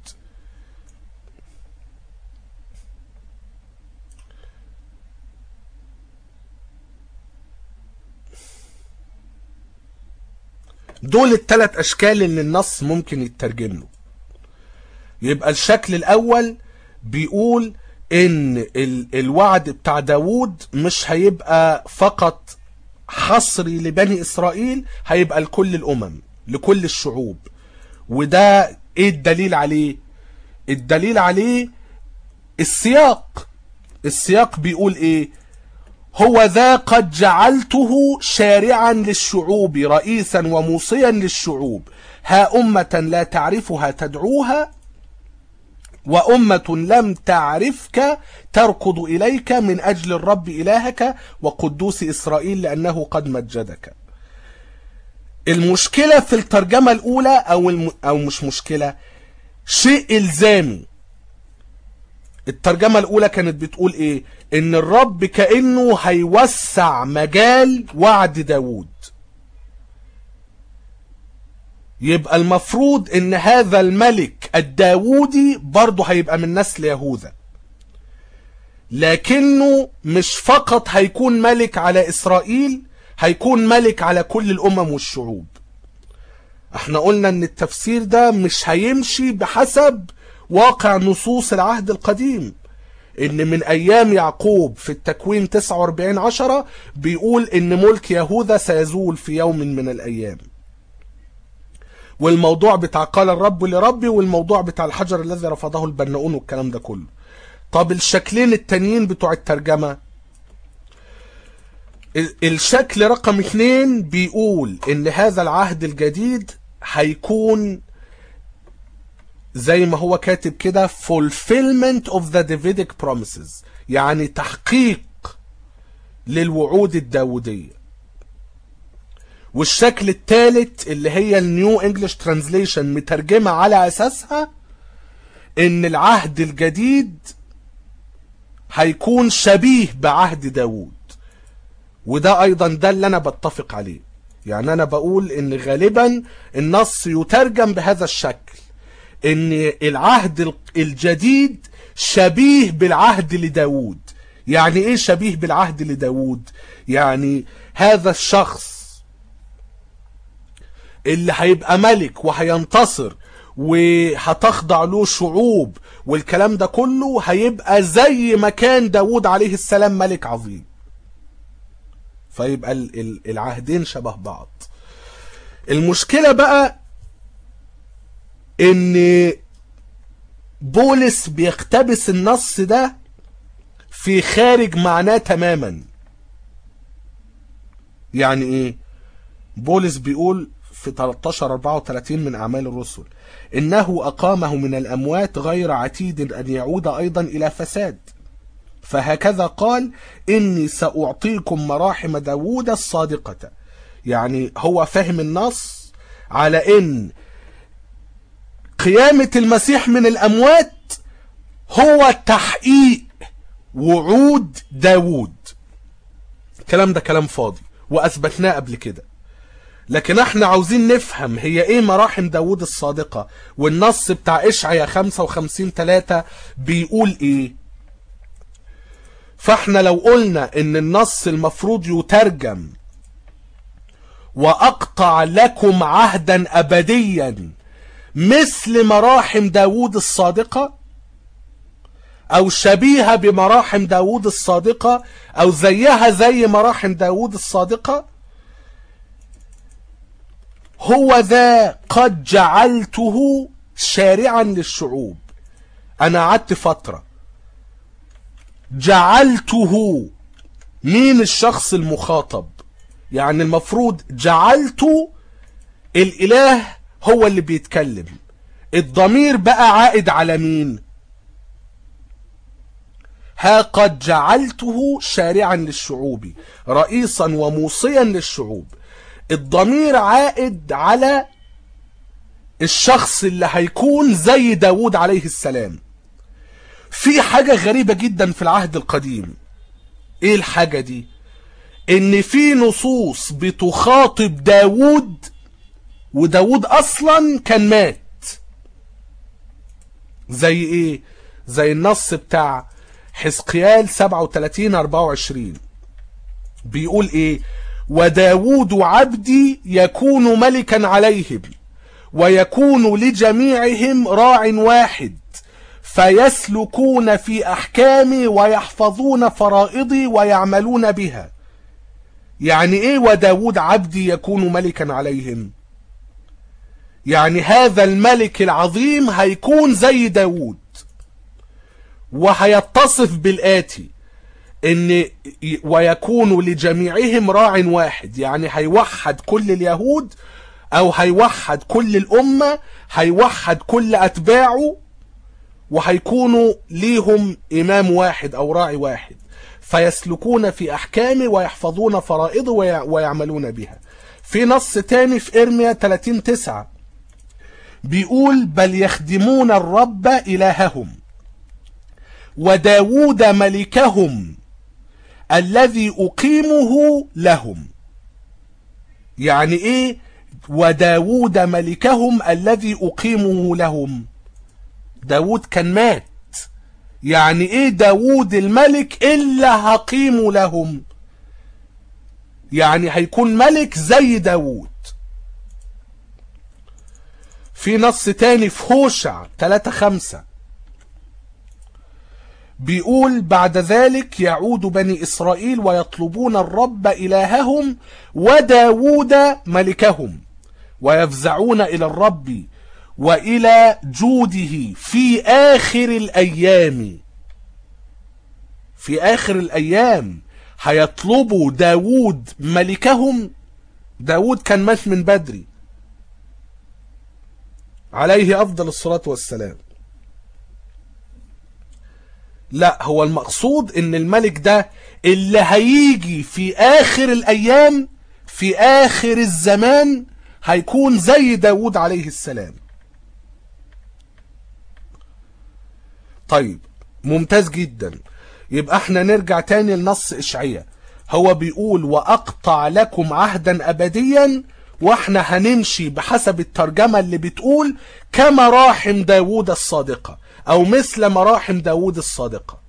دول الثلاث اشكال اللي النص ممكن يترجم له يبقى الشكل الاول بيقول ان ال الوعد بتاع داود مش هيبقى فقط حصري لبني اسرائيل هيبقى لكل الامم لكل الشعوب وده ايه الدليل عليه الدليل عليه السياق السياق بيقول ايه هو ذا قد جعلته شارعا للشعوب رئيسا وموصيا للشعوب ها أمة لا تعرفها تدعوها وأمة لم تعرفك تركض إليك من أجل الرب إلهك وقدوس إسرائيل لأنه قد مجدك المشكلة في الترجمة الأولى أو, الم... أو مش مشكلة شيء إلزامي الترجمة الأولى كانت بتقول إيه إن الرب كأنه هيوسع مجال وعد داود يبقى المفروض ان هذا الملك الداودي برضه هيبقى من نسل يهوذا لكنه مش فقط هيكون ملك على اسرائيل هيكون ملك على كل الامم والشعوب احنا قلنا ان التفسير ده مش هيمشي بحسب واقع نصوص العهد القديم ان من ايام يعقوب في التكوين 49 عشرة بيقول ان ملك يهوذا سيزول في يوم من الايام والموضوع بتاع قال الرب لربي والموضوع بتاع الحجر الذي رفضه البناؤون والكلام ده كله طب الشكلين التانيين بتوع الترجمة الشكل رقم اتنين بيقول ان هذا العهد الجديد هيكون زي ما هو كاتب كده fulfillment of the Davidic promises يعني تحقيق للوعود الداودية والشكل الثالث اللي هي النيو انجلش ترانزليشن مترجمة على اساسها ان العهد الجديد هيكون شبيه بعهد داود وده ايضا ده اللي انا بتفق عليه يعني انا بقول ان غالبا النص يترجم بهذا الشكل ان العهد الجديد شبيه بالعهد لداود يعني ايه شبيه بالعهد لداود يعني هذا الشخص اللي هيبقى ملك وهينتصر وهتخضع له شعوب والكلام ده كله هيبقى زي ما كان داود عليه السلام ملك عظيم فيبقى العهدين شبه بعض المشكلة بقى ان بولس بيقتبس النص ده في خارج معناه تماما يعني ايه بولس بيقول في 13 34 من اعمال الرسل انه اقامه من الاموات غير عتيد ان يعود ايضا الى فساد فهكذا قال اني ساعطيكم مراحم داوود الصادقة يعني هو فهم النص على ان قيامة المسيح من الأموات هو تحقيق وعود داوود الكلام ده كلام فاضي وأثبتناه قبل كده لكن احنا عاوزين نفهم هي ايه مراحم داوود الصادقة والنص بتاع اشعيا 55 3 بيقول ايه فاحنا لو قلنا ان النص المفروض يترجم واقطع لكم عهدا ابديا مثل مراحم داوود الصادقة او شبيهة بمراحم داوود الصادقة او زيها زي مراحم داوود الصادقة هو ذا قد جعلته شارعا للشعوب انا قعدت فترة جعلته مين الشخص المخاطب يعني المفروض جعلته الاله هو اللي بيتكلم الضمير بقى عائد على مين ها قد جعلته شارعا للشعوب رئيسا وموصيا للشعوب الضمير عائد على الشخص اللي هيكون زي داود عليه السلام في حاجة غريبة جدا في العهد القديم ايه الحاجة دي ان في نصوص بتخاطب داود وداود اصلا كان مات زي ايه زي النص بتاع حزقيال 37 24 بيقول ايه وداود عبدي يكون ملكا عليهم ويكون لجميعهم راع واحد فيسلكون في احكامي ويحفظون فرائضي ويعملون بها يعني ايه وداود عبدي يكون ملكا عليهم يعني هذا الملك العظيم هيكون زي داود وهيتصف بالآتي ان ويكون لجميعهم راع واحد يعني هيوحد كل اليهود او هيوحد كل الامة هيوحد كل اتباعه وهيكونوا ليهم امام واحد او راعي واحد فيسلكون في احكامه ويحفظون فرائضه ويعملون بها في نص تاني في ارميا 30 9 بيقول بل يخدمون الرب الههم وداود ملكهم الذي أقيمه لهم يعني إيه وداود ملكهم الذي أقيمه لهم داود كان مات يعني إيه داود الملك إلا هقيم لهم يعني هيكون ملك زي داود في نص تاني في هوشع 3 5 بيقول بعد ذلك يعود بني إسرائيل ويطلبون الرب إلههم وداود ملكهم ويفزعون إلى الرب وإلى جوده في آخر الأيام في آخر الأيام هيطلبوا داود ملكهم داود كان مات من بدري عليه أفضل الصلاة والسلام لا هو المقصود ان الملك ده اللي هيجي في اخر الايام في اخر الزمان هيكون زي داود عليه السلام طيب ممتاز جدا يبقى احنا نرجع تاني لنص اشعياء هو بيقول واقطع لكم عهدا ابديا واحنا هنمشي بحسب الترجمة اللي بتقول كمراحم داود الصادقة او مثل مراحم داود الصادقة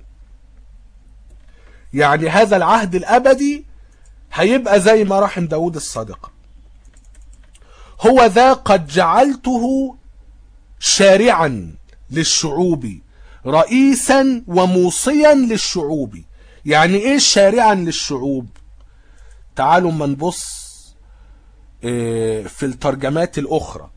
يعني هذا العهد الابدي هيبقى زي مراحم داود الصادقة هو ذا قد جعلته شارعا للشعوب رئيسا وموصيا للشعوب يعني ايه شارعا للشعوب تعالوا ما نبص في الترجمات الاخرى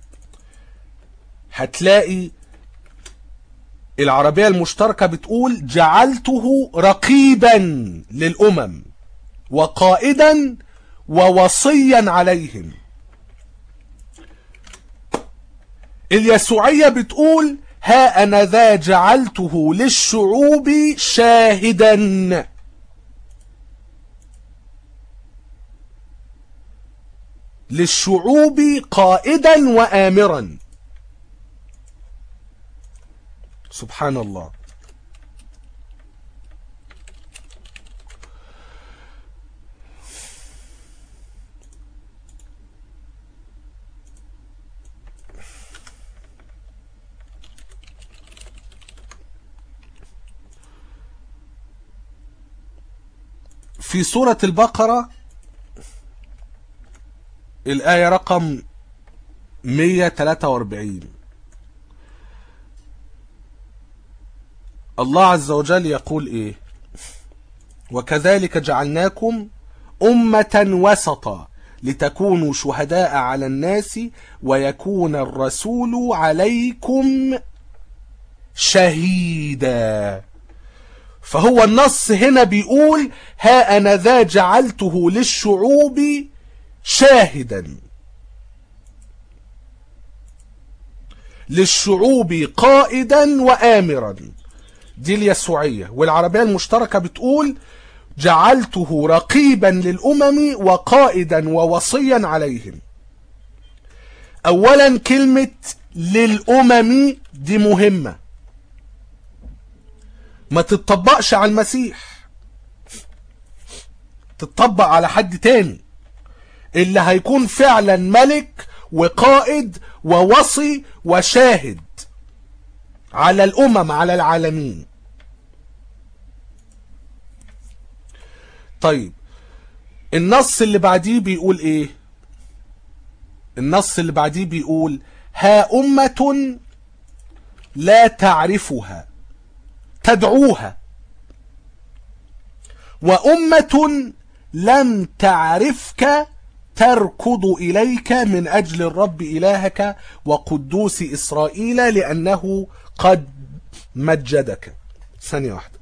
هتلاقي العربية المشتركة بتقول جعلته رقيبا للأمم وقائدا ووصيا عليهم اليسوعية بتقول ها أنا ذا جعلته للشعوب شاهدا للشعوب قائدا وآمرا سبحان الله في سورة البقرة الآية رقم 143 الله عز وجل يقول إيه وكذلك جعلناكم أمة وسطا لتكونوا شهداء على الناس ويكون الرسول عليكم شهيدا فهو النص هنا بيقول ها أنا ذا جعلته للشعوب شاهدا للشعوب قائدا وآمرا دي اليسوعية والعربية المشتركة بتقول جعلته رقيبا للأمم وقائدا ووصيا عليهم أولا كلمة للأمم دي مهمة ما تتطبقش على المسيح تتطبق على حد تاني اللي هيكون فعلا ملك وقائد ووصي وشاهد على الأمم على العالمين طيب النص اللي بعديه بيقول ايه النص اللي بعديه بيقول ها أمة لا تعرفها تدعوها وأمة لم تعرفك تركض إليك من أجل الرب إلهك وقدوس إسرائيل لأنه قد مجدك ثانية واحدة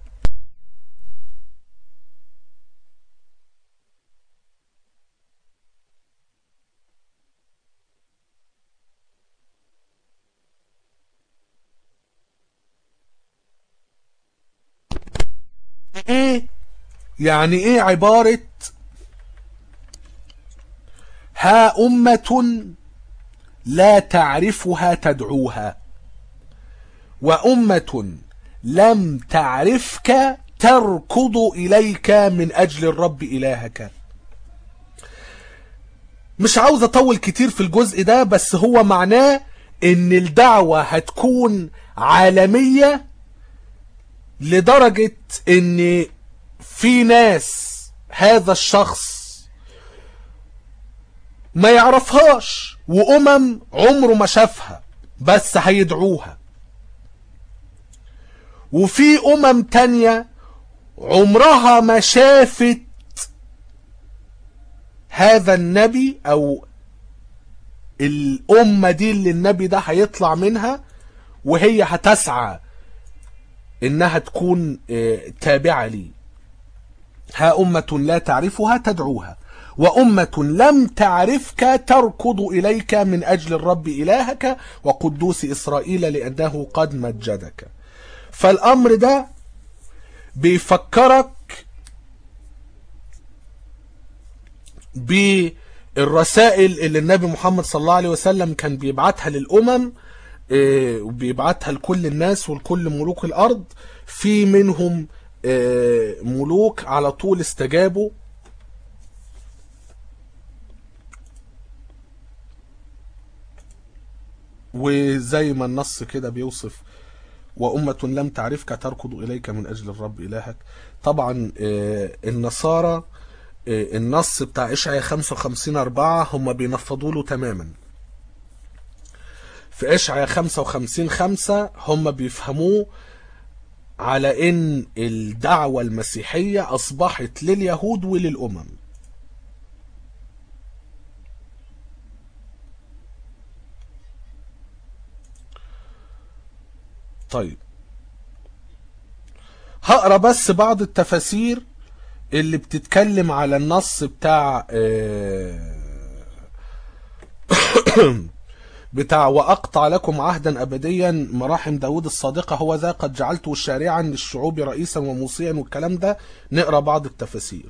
ايه يعني ايه عبارة ها أمة لا تعرفها تدعوها وأمة لم تعرفك تركض إليك من أجل الرب إلهك مش عاوز أطول كتير في الجزء ده بس هو معناه إن الدعوة هتكون عالمية لدرجة إن في ناس هذا الشخص ما يعرفهاش وأمم عمره ما شافها بس هيدعوها وفي أمم تانية عمرها ما شافت هذا النبي أو الأمة دي اللي النبي ده هيطلع منها وهي هتسعى إنها تكون تابعة لي ها أمة لا تعرفها تدعوها وأمة لم تعرفك تركض إليك من أجل الرب إلهك وقدوس إسرائيل لأنه قد مجدك فالأمر ده بيفكرك بالرسائل اللي النبي محمد صلى الله عليه وسلم كان بيبعتها للأمم وبيبعتها لكل الناس ولكل ملوك الأرض في منهم ملوك على طول استجابوا وزي ما النص كده بيوصف وأمة لم تعرفك تركض إليك من أجل الرب إلهك طبعا النصارى النص بتاع إشعيا 55 4 هم بينفضوا له تماما في إشعيا 55 5 هم بيفهموه على إن الدعوة المسيحية أصبحت لليهود وللأمم طيب هقرا بس بعض التفاسير اللي بتتكلم على النص بتاع بتاع وأقطع لكم عهدا أبديا مراحم داود الصادقة هو ذا قد جعلته شارعا للشعوب رئيسا وموصيا والكلام ده نقرا بعض التفاسير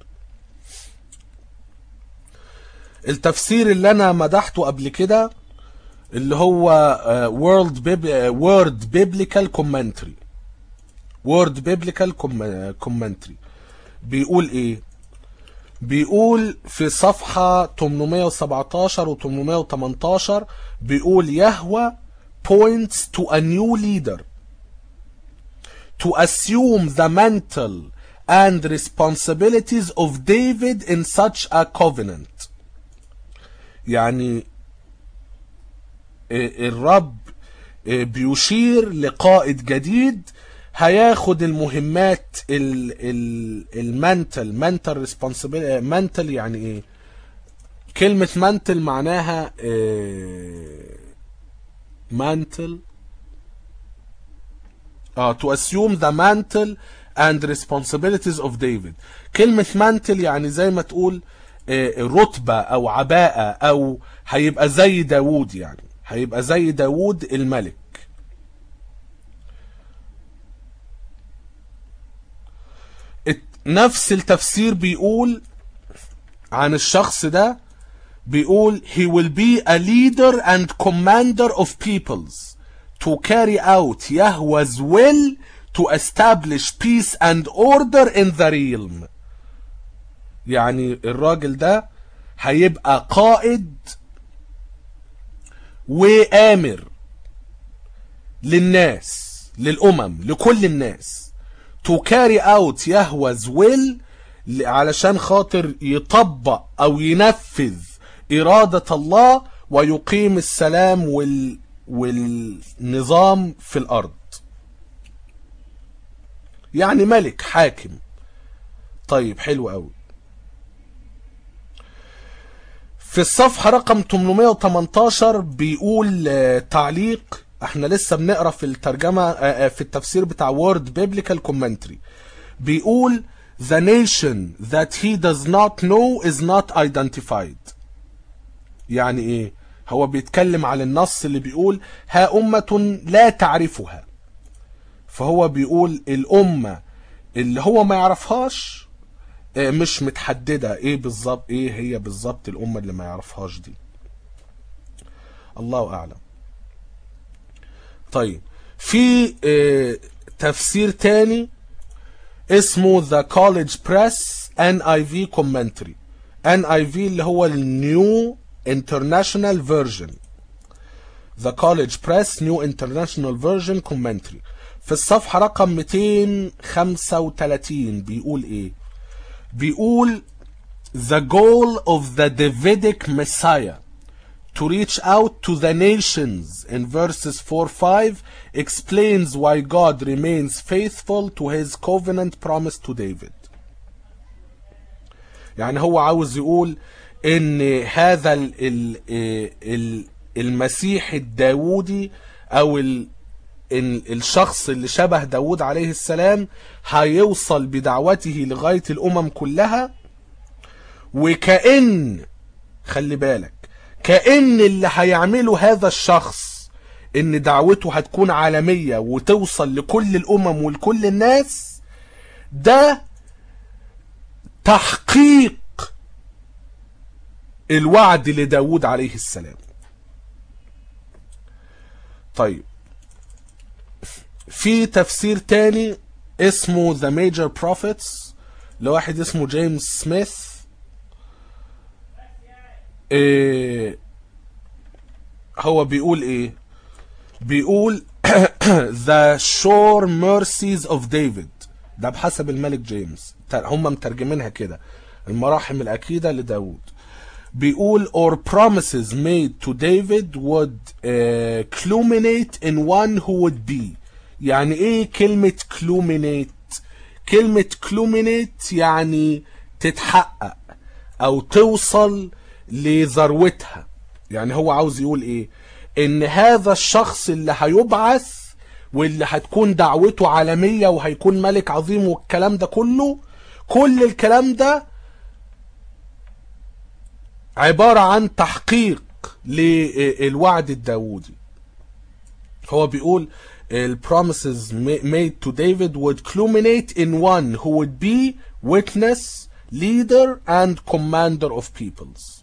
التفسير اللي أنا مدحته قبل كده اللي هو وورلد بيب وورد بيبليكال كومنتري وورد بيبليكال كومنتري بيقول ايه بيقول في صفحة 817 و 818 بيقول يهوى points to a new leader to assume the mantle and responsibilities of David in such a covenant يعني الرب بيشير لقائد جديد هياخد المهمات المنتل منتل ريسبونسبيلتي منتل يعني ايه كلمة منتل معناها منتل اه to assume the mantle and responsibilities of David كلمة منتل يعني زي ما تقول رتبة او عباءة او هيبقى زي داوود يعني هيبقى زي داوود الملك نفس التفسير بيقول عن الشخص ده بيقول he will be a leader and commander of peoples to carry out Yahweh's will to establish peace and order in the realm يعني الراجل ده هيبقى قائد وآمر للناس للأمم لكل الناس to carry out Yahweh's will علشان خاطر يطبق أو ينفذ إرادة الله ويقيم السلام وال والنظام في الأرض يعني ملك حاكم طيب حلو قوي في الصفحة رقم 818 بيقول آه، تعليق احنا لسه بنقرا في الترجمة آه، آه، في التفسير بتاع وورد بيبليكال كومنتري بيقول The nation that he does not know is not identified يعني ايه هو بيتكلم على النص اللي بيقول ها أمة لا تعرفها فهو بيقول الأمة اللي هو ما يعرفهاش آه، مش متحددة ايه بالظبط ايه هي بالظبط الأمة اللي ما يعرفهاش دي الله أعلم طيب في آه، تفسير تاني اسمه The College Press NIV Commentary NIV اللي هو النيو International Version The College Press New International Version Commentary في الصفحة رقم 235 بيقول ايه بيقول The goal of the Davidic Messiah to reach out to the nations in verses 4-5 explains why God remains faithful to his covenant promise to David يعني هو عاوز يقول ان هذا ال ال ال المسيح الداودي او ال ال الشخص اللي شبه داود عليه السلام هيوصل بدعوته لغاية الامم كلها وكأن خلي بالك كأن اللي هيعمله هذا الشخص ان دعوته هتكون عالمية وتوصل لكل الامم ولكل الناس ده تحقيق الوعد لداود عليه السلام طيب في تفسير تاني اسمه The Major Prophets لواحد اسمه جيمس سميث إيه هو بيقول ايه بيقول The Sure Mercies of David ده بحسب الملك جيمس هم مترجمينها كده المراحم الأكيدة لداود بيقول or promises made to David would uh, culminate in one who would be يعني ايه كلمة culminate كلمة culminate يعني تتحقق او توصل لذروتها يعني هو عاوز يقول ايه ان هذا الشخص اللي هيبعث واللي هتكون دعوته عالمية وهيكون ملك عظيم والكلام ده كله كل الكلام ده عبارة عن تحقيق للوعد الداودي هو بيقول ال promises made to David would culminate in one who would be witness, leader and commander of peoples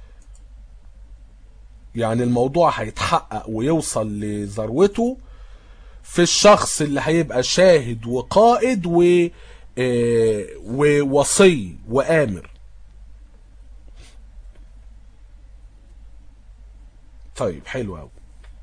يعني الموضوع هيتحقق ويوصل لذروته في الشخص اللي هيبقى شاهد وقائد و آه، ووصي وآمر طيب حلو قوي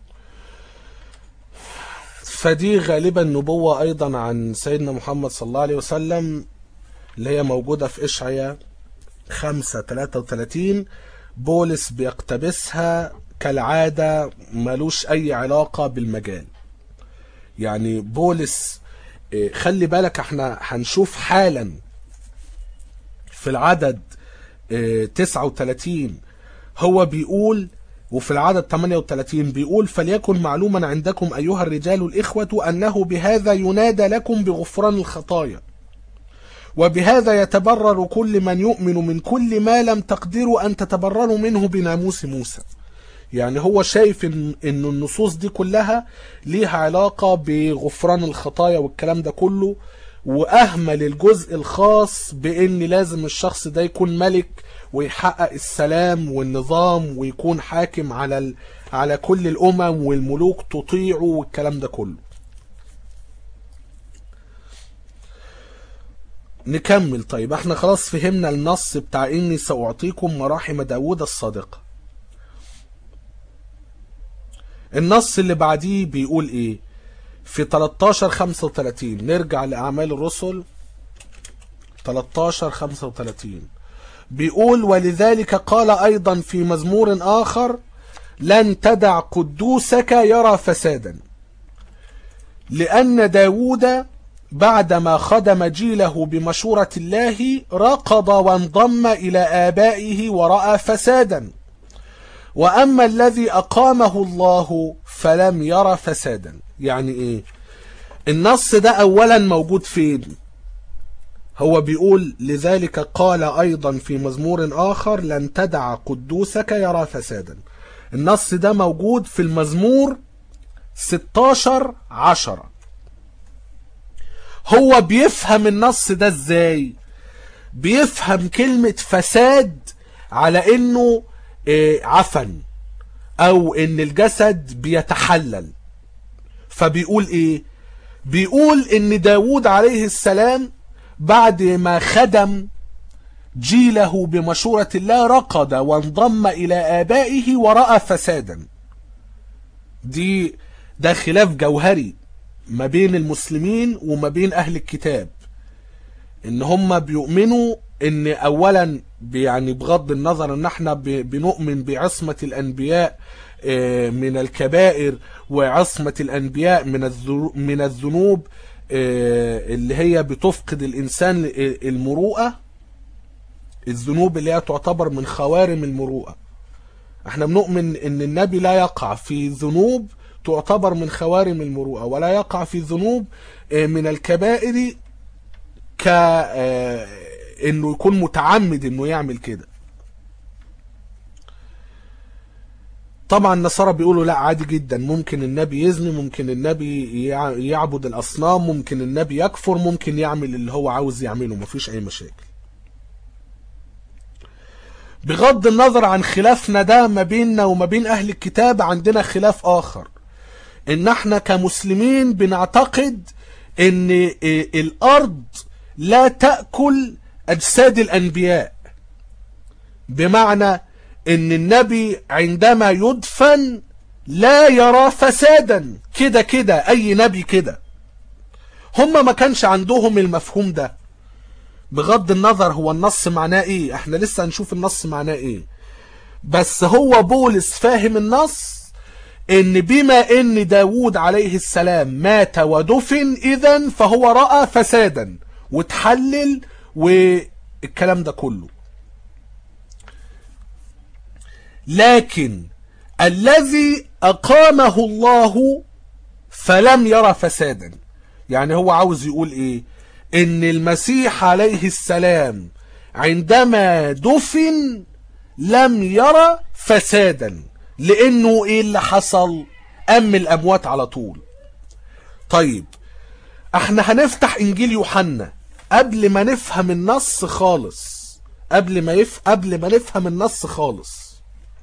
فدي غالبا نبوة أيضا عن سيدنا محمد صلى الله عليه وسلم اللي هي موجودة في إشعياء 5 33 بولس بيقتبسها كالعادة ملوش أي علاقة بالمجال يعني بولس إيه، خلي بالك احنا هنشوف حالا في العدد إيه، 39 هو بيقول وفي العدد 38 بيقول فليكن معلوما عندكم أيها الرجال الإخوة أنه بهذا ينادى لكم بغفران الخطايا وبهذا يتبرر كل من يؤمن من كل ما لم تقدروا أن تتبرروا منه بناموس موسى يعني هو شايف ان, إن النصوص دي كلها ليها علاقة بغفران الخطايا والكلام ده كله واهمل الجزء الخاص بان لازم الشخص ده يكون ملك ويحقق السلام والنظام ويكون حاكم على ال... على كل الامم والملوك تطيعه والكلام ده كله نكمل طيب احنا خلاص فهمنا النص بتاع اني ساعطيكم مراحم داود الصادقه النص اللي بعديه بيقول ايه في 13 35 نرجع لأعمال الرسل 13 35 بيقول ولذلك قال أيضا في مزمور آخر لن تدع قدوسك يرى فسادا لأن داود بعدما خدم جيله بمشورة الله رقض وانضم إلى آبائه ورأى فسادا وأما الذي أقامه الله فلم ير فسادا يعني إيه النص ده أولا موجود فين هو بيقول لذلك قال أيضا في مزمور آخر لن تدع قدوسك يرى فسادا النص ده موجود في المزمور 16 عشرة هو بيفهم النص ده ازاي بيفهم كلمة فساد على انه إيه عفن او ان الجسد بيتحلل فبيقول ايه بيقول ان داود عليه السلام بعد ما خدم جيله بمشورة الله رقد وانضم الى ابائه ورأى فسادا دي ده خلاف جوهري ما بين المسلمين وما بين اهل الكتاب ان هم بيؤمنوا ان اولا يعني بغض النظر ان احنا بنؤمن بعصمة الانبياء من الكبائر وعصمة الانبياء من من الذنوب اللي هي بتفقد الانسان المروءة الذنوب اللي هي تعتبر من خوارم المروءة احنا بنؤمن ان النبي لا يقع في ذنوب تعتبر من خوارم المروءة ولا يقع في ذنوب من الكبائر ك انه يكون متعمد انه يعمل كده طبعا النصارى بيقولوا لا عادي جدا ممكن النبي يزني ممكن النبي يعبد الاصنام ممكن النبي يكفر ممكن يعمل اللي هو عاوز يعمله مفيش اي مشاكل بغض النظر عن خلافنا ده ما بيننا وما بين اهل الكتاب عندنا خلاف اخر ان احنا كمسلمين بنعتقد ان الارض لا تأكل اجساد الانبياء بمعنى ان النبي عندما يدفن لا يرى فسادا كده كده اي نبي كده هم ما كانش عندهم المفهوم ده بغض النظر هو النص معناه ايه احنا لسه هنشوف النص معناه ايه بس هو بولس فاهم النص ان بما ان داود عليه السلام مات ودفن اذا فهو رأى فسادا وتحلل والكلام ده كله لكن الذي أقامه الله فلم يرى فسادا يعني هو عاوز يقول ايه ان المسيح عليه السلام عندما دفن لم يرى فسادا لانه ايه اللي حصل ام الاموات على طول طيب احنا هنفتح انجيل يوحنا قبل ما نفهم النص خالص قبل ما يف... قبل ما نفهم النص خالص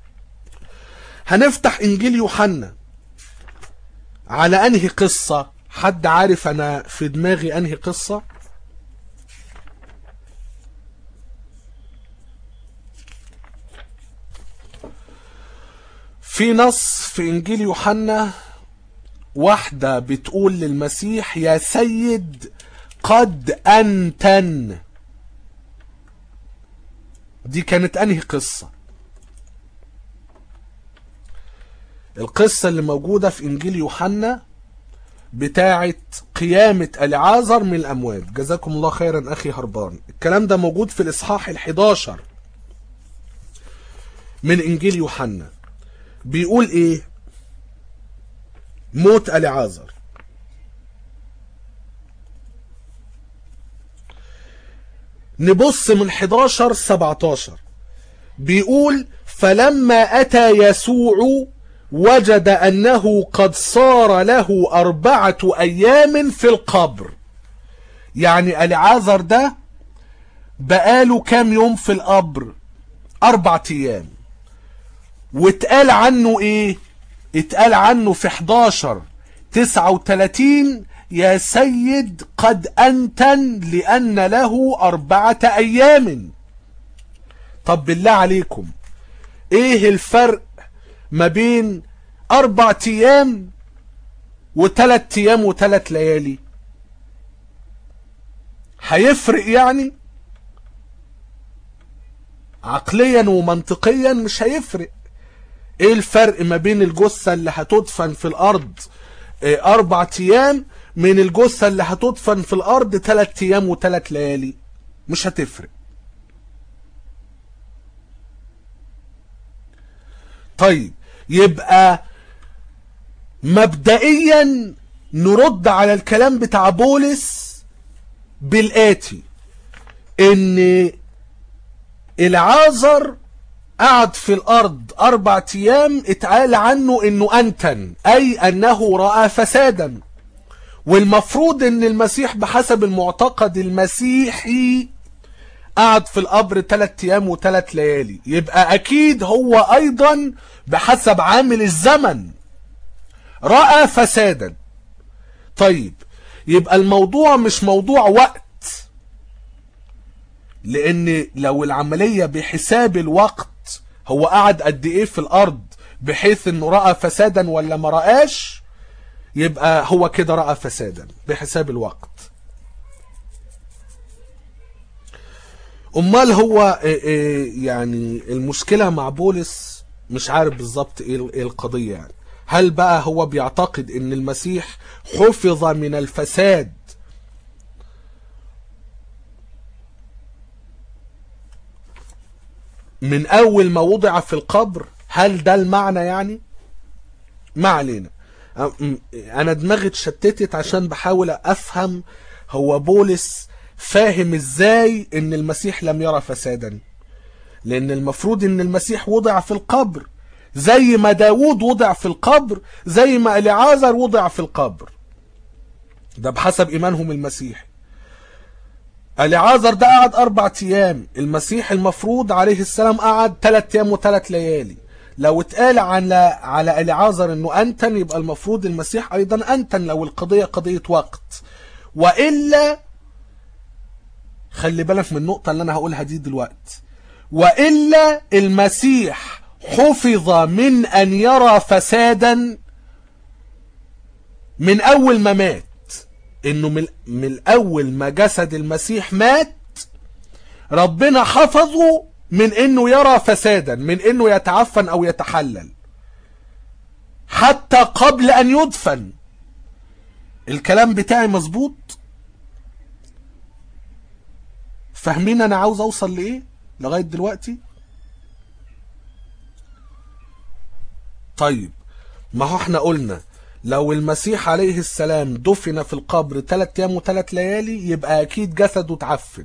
هنفتح انجيل يوحنا على انهي قصة حد عارف انا في دماغي انهي قصة في نص في انجيل يوحنا واحدة بتقول للمسيح يا سيد قد أنتن دي كانت أنهي قصة القصة اللي موجودة في إنجيل يوحنا بتاعة قيامة العازر من الأموات جزاكم الله خيرا أخي هربان الكلام ده موجود في الإصحاح الحداشر من إنجيل يوحنا بيقول إيه موت العازر نبص من 11 17 بيقول فلما أتى يسوع وجد أنه قد صار له أربعة أيام في القبر يعني العازر ده بقاله كام يوم في القبر اربع ايام واتقال عنه ايه اتقال عنه في 11 39 يا سيد قد أنتن لأن له أربعة أيام طب بالله عليكم ايه الفرق ما بين أربع أيام وثلاث أيام وثلاث ليالي هيفرق يعني عقليا ومنطقيا مش هيفرق ايه الفرق ما بين الجثة اللي هتدفن في الارض إيه اربع ايام من الجثة اللي هتدفن في الارض تلات ايام وتلات ليالي مش هتفرق طيب يبقى مبدئيا نرد على الكلام بتاع بولس بالآتي ان العازر قعد في الارض اربع ايام اتقال عنه انه انتن اي انه رأى فسادا والمفروض ان المسيح بحسب المعتقد المسيحي قعد في القبر ثلاث ايام وثلاث ليالي يبقى اكيد هو ايضا بحسب عامل الزمن رأى فسادا طيب يبقى الموضوع مش موضوع وقت لان لو العملية بحساب الوقت هو قعد قد ايه في الارض بحيث انه رأى فسادا ولا ما رآش يبقى هو كده رأى فسادا بحساب الوقت امال هو إيه إيه يعني المشكلة مع بولس مش عارف بالظبط ايه إيه القضية يعني هل بقى هو بيعتقد ان المسيح حفظ من الفساد من اول ما وضع في القبر هل ده المعنى يعني ما علينا انا دماغي اتشتتت عشان بحاول افهم هو بولس فاهم ازاي ان المسيح لم يرى فسادا لان المفروض ان المسيح وضع في القبر زي ما داود وضع في القبر زي ما اليعازر وضع في القبر ده بحسب ايمانهم المسيحي اليعازر ده قعد اربع ايام المسيح المفروض عليه السلام قعد ثلاث ايام وثلاث ليالي لو اتقال على على اليعازر انه انتن يبقى المفروض المسيح ايضا انتن لو القضيه قضيه وقت والا خلي بالك من النقطه اللي انا هقولها دي دلوقتي والا المسيح حفظ من ان يرى فسادا من اول ما مات انه من, من اول ما جسد المسيح مات ربنا حفظه من انه يرى فسادا من انه يتعفن او يتحلل حتى قبل ان يدفن الكلام بتاعي مظبوط فاهمين انا عاوز اوصل لايه لغايه دلوقتي طيب ما هو احنا قلنا لو المسيح عليه السلام دفن في القبر ثلاث ايام وثلاث ليالي يبقى اكيد جسده اتعفن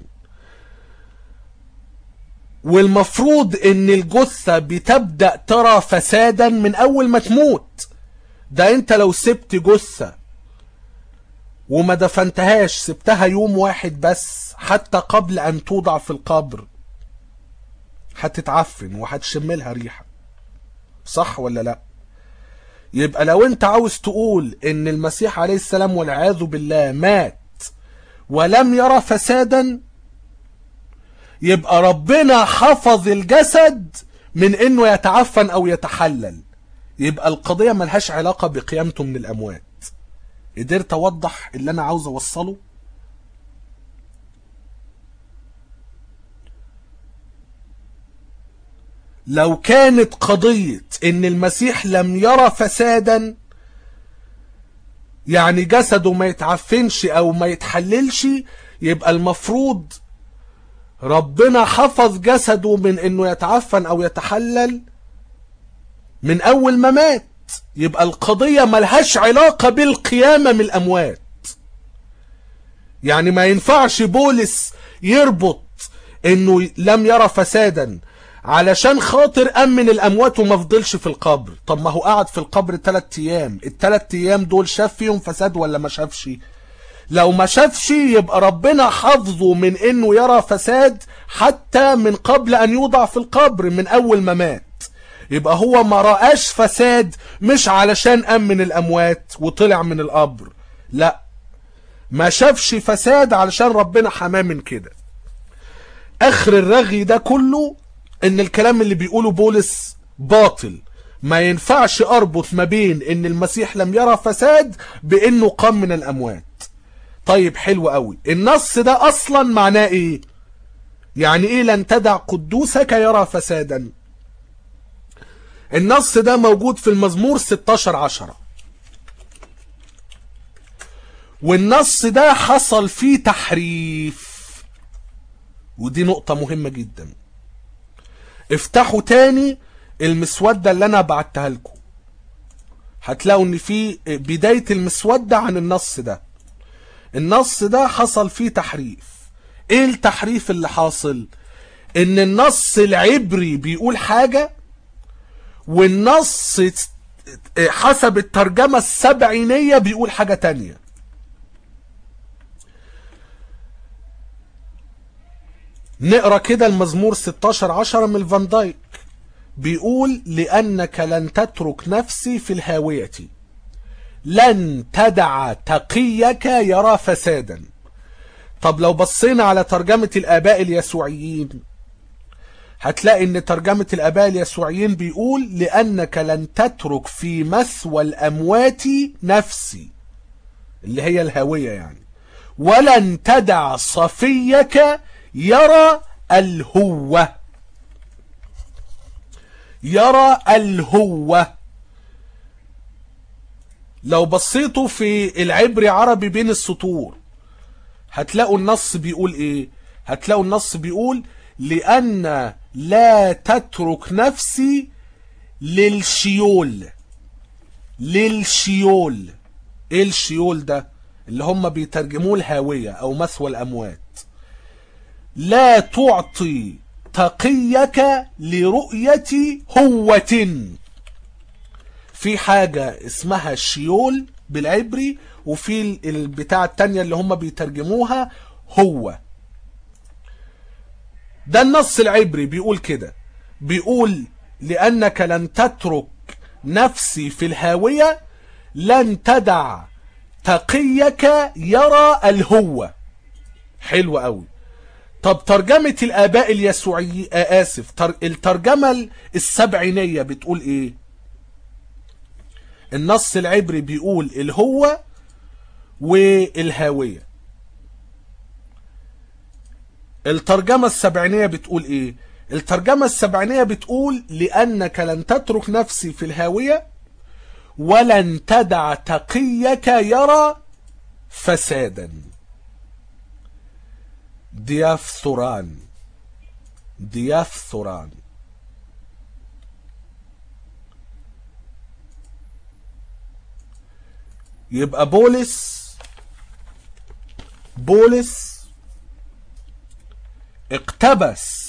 والمفروض ان الجثة بتبدأ ترى فسادا من اول ما تموت ده انت لو سبت جثة وما دفنتهاش سبتها يوم واحد بس حتى قبل ان توضع في القبر هتتعفن وهتشم لها ريحة صح ولا لا يبقى لو انت عاوز تقول ان المسيح عليه السلام والعياذ بالله مات ولم يرى فسادا يبقى ربنا حفظ الجسد من انه يتعفن او يتحلل يبقى القضية ملهاش علاقة بقيامته من الاموات قدرت اوضح اللي انا عاوز اوصله لو كانت قضية ان المسيح لم يرى فسادا يعني جسده ما يتعفنش او ما يتحللش يبقى المفروض ربنا حفظ جسده من انه يتعفن او يتحلل من اول ما مات يبقى القضية ملهاش علاقة بالقيامة من الاموات يعني ما ينفعش بولس يربط انه لم يرى فسادا علشان خاطر امن الاموات وما فضلش في القبر طب ما هو قعد في القبر ثلاث ايام الثلاث ايام دول شاف فيهم فساد ولا ما شافش لو ما شافش يبقى ربنا حافظه من انه يرى فساد حتى من قبل ان يوضع في القبر من اول ما مات يبقى هو ما رآش فساد مش علشان قام من الاموات وطلع من القبر لا ما شافش فساد علشان ربنا حماه من كده اخر الرغي ده كله ان الكلام اللي بيقوله بولس باطل ما ينفعش اربط ما بين ان المسيح لم يرى فساد بانه قام من الاموات طيب حلو قوي النص ده اصلا معناه ايه يعني ايه لن تدع قدوسك يرى فسادا النص ده موجود في المزمور 16 عشرة والنص ده حصل فيه تحريف ودي نقطة مهمة جدا افتحوا تاني المسودة اللي انا بعتها لكم هتلاقوا ان في بداية المسودة عن النص ده النص ده حصل فيه تحريف ايه التحريف اللي حاصل ان النص العبري بيقول حاجة والنص حسب الترجمة السبعينية بيقول حاجة تانية نقرا كده المزمور 16 عشرة من الفان دايك بيقول لأنك لن تترك نفسي في الهاوية لن تدع تقيك يرى فسادا طب لو بصينا على ترجمة الآباء اليسوعيين هتلاقي ان ترجمة الآباء اليسوعيين بيقول لأنك لن تترك في مثوى الأموات نفسي اللي هي الهاوية يعني ولن تدع صفيك يرى الهوة يرى الهوة لو بصيتوا في العبري عربي بين السطور هتلاقوا النص بيقول ايه هتلاقوا النص بيقول لأن لا تترك نفسي للشيول للشيول ايه الشيول ده اللي هم بيترجموه الهاوية او مثوى الاموات لا تعطي تقيك لرؤية هوة في حاجة اسمها الشيول بالعبري وفي البتاع التانية اللي هم بيترجموها هو ده النص العبري بيقول كده بيقول لأنك لن تترك نفسي في الهاوية لن تدع تقيك يرى الهوة حلو قوي طب ترجمة الآباء اليسوعي آسف تر... الترجمة السبعينية بتقول إيه النص العبري بيقول الهوة والهاوية الترجمة السبعينية بتقول إيه الترجمة السبعينية بتقول لأنك لن تترك نفسي في الهاوية ولن تدع تقيك يرى فسادا ديافثران ديافثران يبقى بولس بولس اقتبس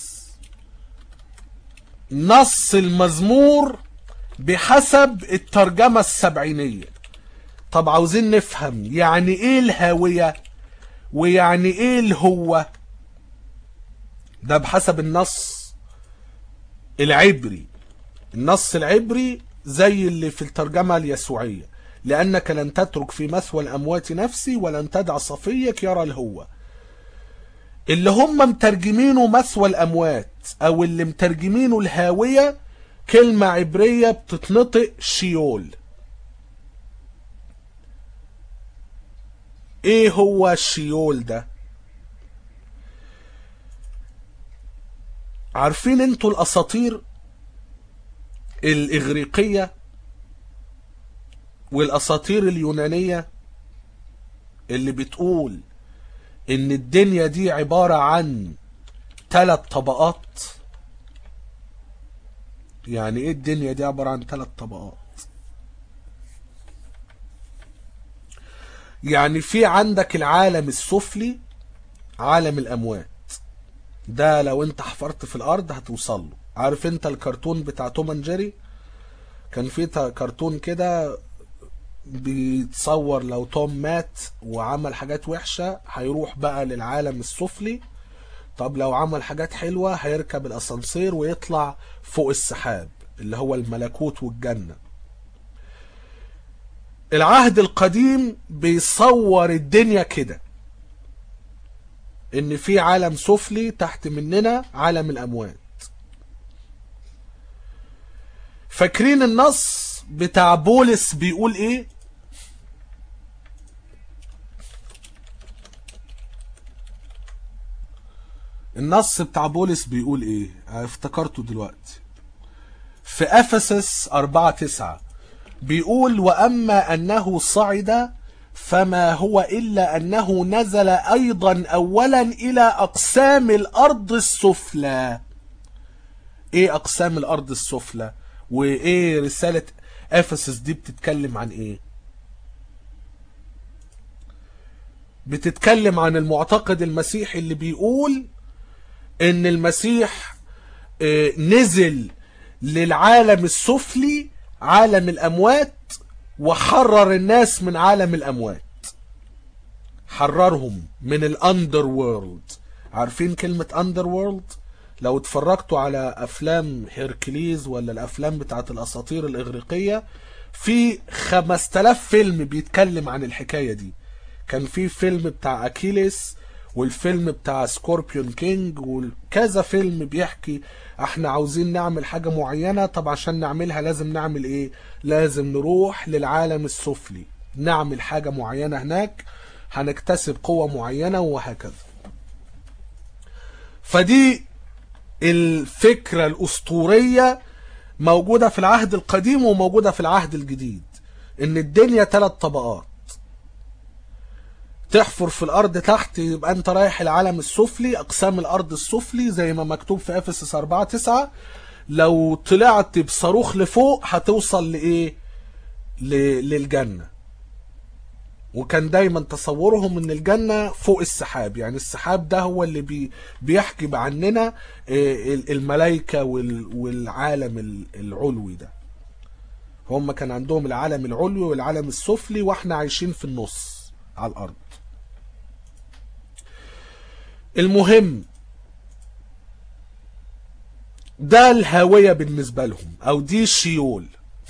نص المزمور بحسب الترجمة السبعينية طب عاوزين نفهم يعني ايه الهاوية ويعني ايه الهوة ده بحسب النص العبري النص العبري زي اللي في الترجمة اليسوعية لأنك لن تترك في مثوى الأموات نفسي ولن تدع صفيك يرى الهوة اللي هم مترجمينه مثوى الأموات أو اللي مترجمينه الهاوية كلمة عبرية بتتنطق شيول ايه هو الشيول ده عارفين انتوا الاساطير الاغريقية والاساطير اليونانية اللي بتقول ان الدنيا دي عبارة عن ثلاث طبقات يعني ايه الدنيا دي عبارة عن ثلاث طبقات يعني في عندك العالم السفلي عالم الاموات ده لو انت حفرت في الارض هتوصل له عارف انت الكرتون بتاع توم اند جيري كان في كرتون كده بيتصور لو توم مات وعمل حاجات وحشة هيروح بقى للعالم السفلي طب لو عمل حاجات حلوة هيركب الأسانسير ويطلع فوق السحاب اللي هو الملكوت والجنة العهد القديم بيصور الدنيا كده ان في عالم سفلي تحت مننا عالم الاموات فاكرين النص بتاع بولس بيقول ايه النص بتاع بولس بيقول ايه افتكرته دلوقتي في افسس 4 9 بيقول واما انه صعد فما هو الا انه نزل ايضا اولا الى اقسام الارض السفلى ايه اقسام الارض السفلى وايه رسالة افسس دي بتتكلم عن ايه بتتكلم عن المعتقد المسيحي اللي بيقول ان المسيح آه، نزل للعالم السفلي عالم الاموات وحرر الناس من عالم الاموات حررهم من الاندر وورلد عارفين كلمة اندر وورلد لو اتفرجتوا على افلام هيركليز ولا الافلام بتاعت الاساطير الاغريقية في 5000 فيلم بيتكلم عن الحكاية دي كان في فيلم بتاع اكيليس والفيلم بتاع سكوربيون كينج وكذا فيلم بيحكي احنا عاوزين نعمل حاجة معينة طب عشان نعملها لازم نعمل ايه لازم نروح للعالم السفلي نعمل حاجة معينة هناك هنكتسب قوة معينة وهكذا فدي الفكرة الأسطورية موجودة في العهد القديم وموجودة في العهد الجديد ان الدنيا ثلاث طبقات تحفر في الارض تحت يبقى انت رايح العالم السفلي اقسام الارض السفلي زي ما مكتوب في افسس 4 9 لو طلعت بصاروخ لفوق هتوصل لايه ل- للجنة وكان دايما تصورهم ان الجنة فوق السحاب يعني السحاب ده هو اللي بي بيحجب عننا آه، ال- الملائكة وال- والعالم ال- العلوي ده هم كان عندهم العالم العلوي والعالم السفلي واحنا عايشين في النص على الارض المهم ده الهاوية بالنسبة لهم او دي شيول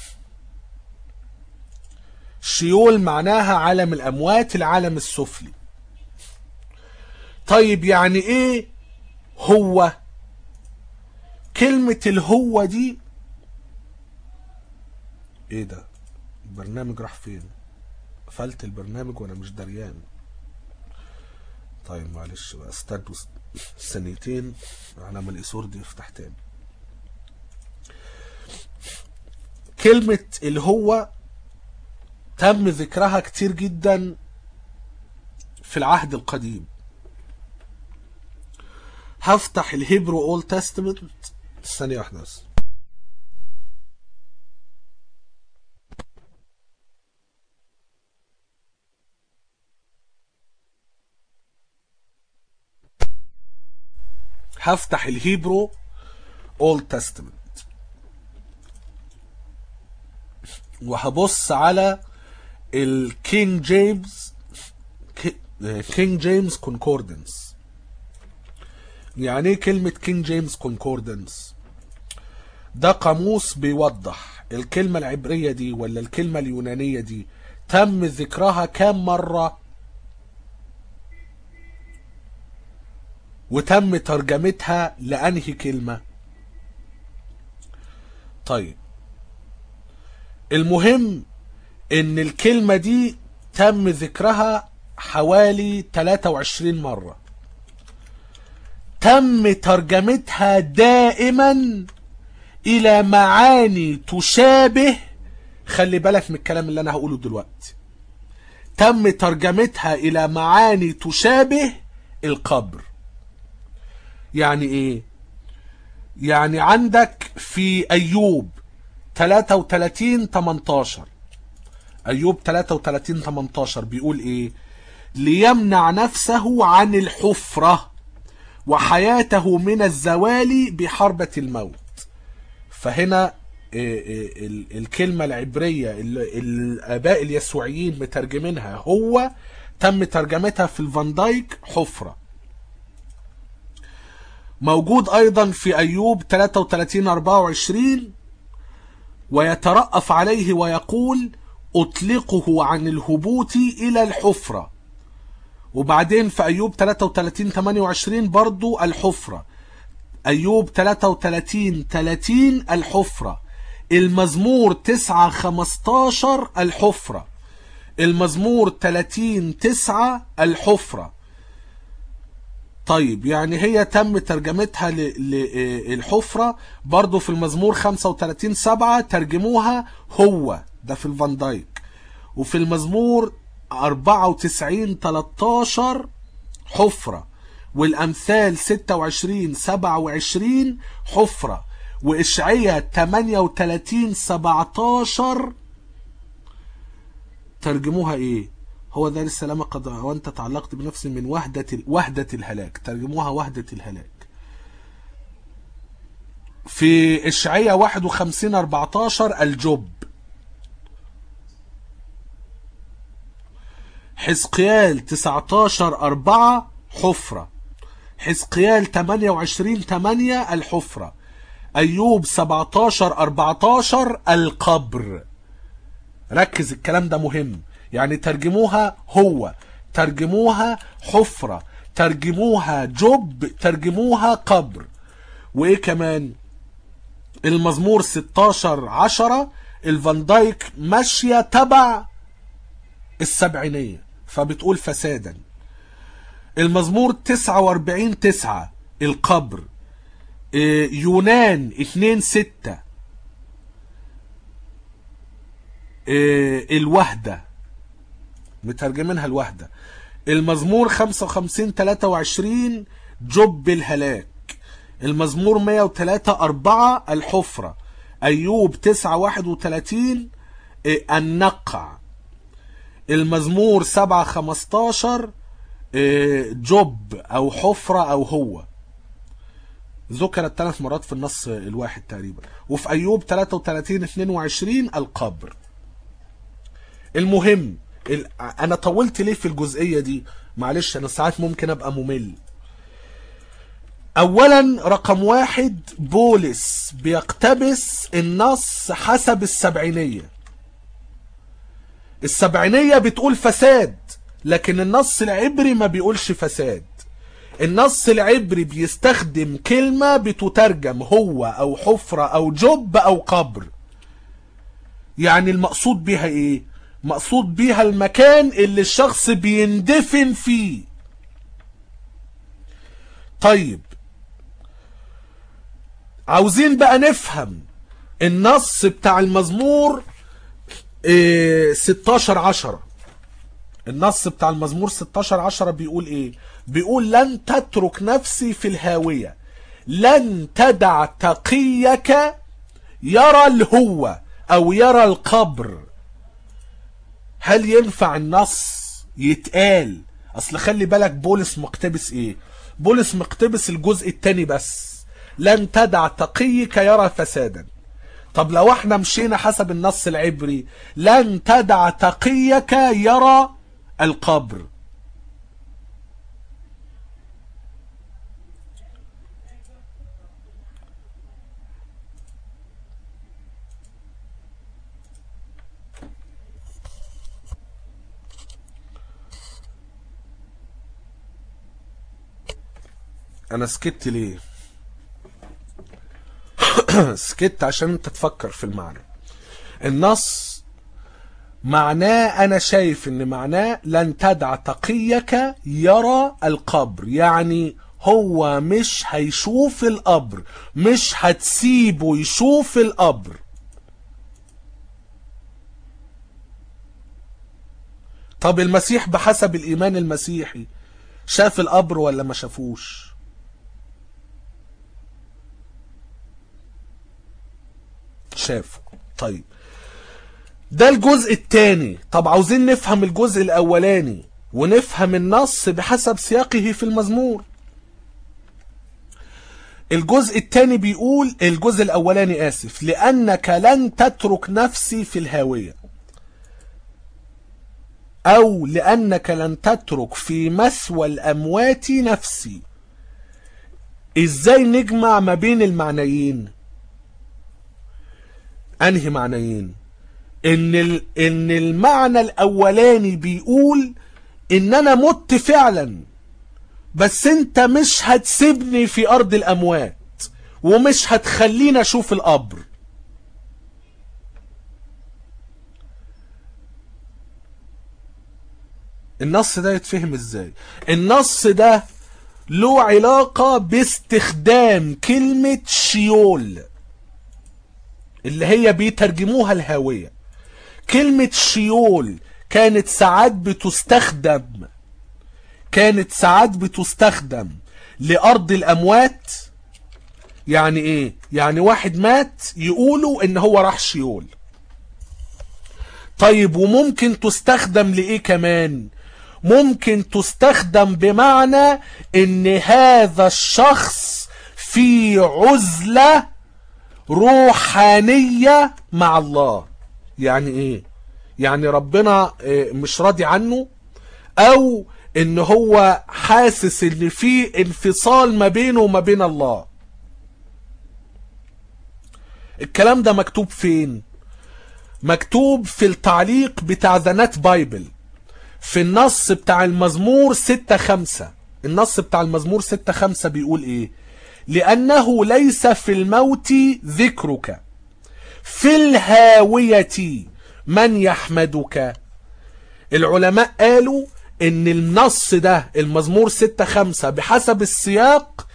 شيول معناها عالم الاموات العالم السفلي طيب يعني ايه هو كلمة الهو دي ايه ده البرنامج راح فين قفلت البرنامج وانا مش دريان طيب معلش بقى استنوا ثانيتين على ما الاسور دي يفتح تاني كلمة الهو تم ذكرها كتير جدا في العهد القديم هفتح الهيبرو اول تestament ثانية واحدة بس هفتح الهيبرو اول تestament وهبص على الكينج جيمس كينج جيمس كونكوردنس يعني ايه كلمة كينج جيمس كونكوردنس ده قاموس بيوضح الكلمة العبرية دي ولا الكلمة اليونانية دي تم ذكرها كام مرة وتم ترجمتها لأنهي كلمة طيب المهم ان الكلمة دي تم ذكرها حوالي 23 مرة تم ترجمتها دائما الى معاني تشابه خلي بالك من الكلام اللي انا هقوله دلوقتي تم ترجمتها الى معاني تشابه القبر يعني ايه يعني عندك في ايوب 33 18 ايوب 33 18 بيقول ايه ليمنع نفسه عن الحفرة وحياته من الزوال بحربة الموت فهنا ال- الكلمة العبرية اللي الآباء اليسوعيين مترجمينها هو تم ترجمتها في الفان دايك حفرة موجود أيضا في أيوب 33 24 ويترأف عليه ويقول أطلقه عن الهبوط إلى الحفرة وبعدين في أيوب 33 28 برضو الحفرة أيوب 33 30 الحفرة المزمور 9 15 الحفرة المزمور 30 9 الحفرة طيب يعني هي تم ترجمتها للحفرة برضو في المزمور 35 7 ترجموها هو ده في الفان دايك وفي المزمور 94 13 حفرة والأمثال 26 27 حفرة وإشعية 38 17 ترجموها إيه؟ هو دار السلامة قد وأنت تعلقت بنفس من وحدة وحدة الهلاك ترجموها وحدة الهلاك في إشعية 51 14 الجب حزقيال 19 4 حفرة حزقيال 28 8 الحفرة أيوب 17 14 القبر ركز الكلام ده مهم يعني ترجموها هو ترجموها حفرة ترجموها جب ترجموها قبر وإيه كمان المزمور 16 10 الفان دايك ماشية تبع السبعينية فبتقول فسادا المزمور 49 9 القبر إيه، يونان 2 6 إيه، الوحدة مترجمينها الوحدة المزمور 55 23 جب الهلاك المزمور 103 4 الحفرة أيوب 9 31 إيه، النقع المزمور 7 15 إيه، جب أو حفرة أو هو ذكرت ثلاث مرات في النص الواحد تقريبا وفي أيوب 33 22 القبر المهم ال... انا طولت ليه في الجزئيه دي معلش انا ساعات ممكن ابقى ممل اولا رقم واحد بولس بيقتبس النص حسب السبعينيه السبعينيه بتقول فساد لكن النص العبري ما بيقولش فساد النص العبري بيستخدم كلمة بتترجم هو أو حفرة أو جب أو قبر يعني المقصود بيها إيه؟ مقصود بيها المكان اللي الشخص بيندفن فيه طيب عاوزين بقى نفهم النص بتاع المزمور إيه 16 عشرة النص بتاع المزمور 16 عشرة بيقول ايه بيقول لن تترك نفسي في الهاوية لن تدع تقيك يرى الهوة او يرى القبر هل ينفع النص يتقال اصل خلي بالك بولس مقتبس ايه بولس مقتبس الجزء التاني بس لن تدع تقيك يرى فسادا طب لو احنا مشينا حسب النص العبري لن تدع تقيك يرى القبر انا سكت ليه سكت عشان انت تفكر في المعنى النص معناه انا شايف ان معناه لن تدع تقيك يرى القبر يعني هو مش هيشوف القبر مش هتسيبه يشوف القبر طب المسيح بحسب الايمان المسيحي شاف القبر ولا ما شافوش شافه طيب ده الجزء الثاني طب عاوزين نفهم الجزء الاولاني ونفهم النص بحسب سياقه في المزمور الجزء الثاني بيقول الجزء الاولاني اسف لانك لن تترك نفسي في الهاويه او لانك لن تترك في مثوى الاموات نفسي ازاي نجمع ما بين المعنيين انهي معنيين ان ال... ان المعنى الاولاني بيقول ان انا مت فعلا بس انت مش هتسيبني في ارض الاموات ومش هتخليني اشوف القبر النص ده يتفهم ازاي النص ده له علاقة باستخدام كلمة شيول اللي هي بيترجموها الهاوية كلمة شيول كانت ساعات بتستخدم كانت ساعات بتستخدم لأرض الأموات يعني ايه يعني واحد مات يقولوا ان هو راح شيول طيب وممكن تستخدم لإيه كمان ممكن تستخدم بمعنى ان هذا الشخص في عزلة روحانية مع الله يعني ايه يعني ربنا مش راضي عنه او ان هو حاسس ان في انفصال ما بينه وما بين الله الكلام ده مكتوب فين مكتوب في التعليق بتاع ذا بايبل في النص بتاع المزمور ستة خمسة النص بتاع المزمور ستة خمسة بيقول ايه لأنه ليس في الموت ذكرك في الهاوية من يحمدك العلماء قالوا ان النص ده المزمور ستة خمسة بحسب السياق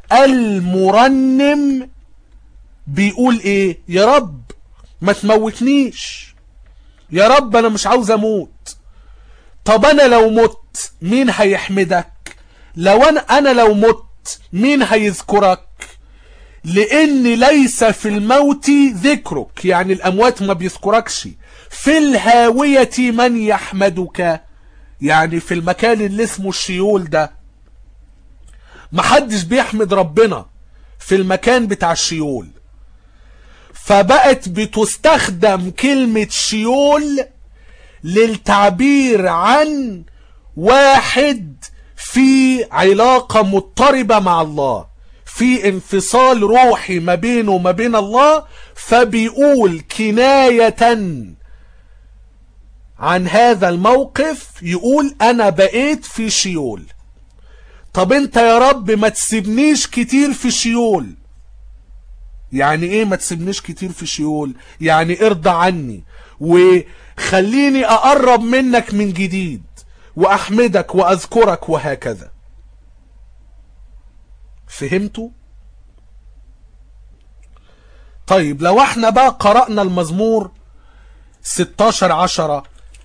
المرنم بيقول ايه يا رب ما تموتنيش يا رب انا مش عاوز اموت طب انا لو مت مين هيحمدك لو انا انا لو مت مين هيذكرك لان ليس في الموت ذكرك يعني الاموات ما بيذكركش في الهاوية من يحمدك يعني في المكان اللي اسمه الشيول ده محدش بيحمد ربنا في المكان بتاع الشيول فبقت بتستخدم كلمة شيول للتعبير عن واحد في علاقة مضطربة مع الله في انفصال روحي ما بينه وما بين الله فبيقول كناية عن هذا الموقف يقول انا بقيت في شيول طب انت يا رب ما تسيبنيش كتير في شيول يعني ايه ما تسيبنيش كتير في شيول يعني ارضى عني وخليني اقرب منك من جديد واحمدك واذكرك وهكذا فهمتوا طيب لو احنا بقى قرأنا المزمور 16 عشرة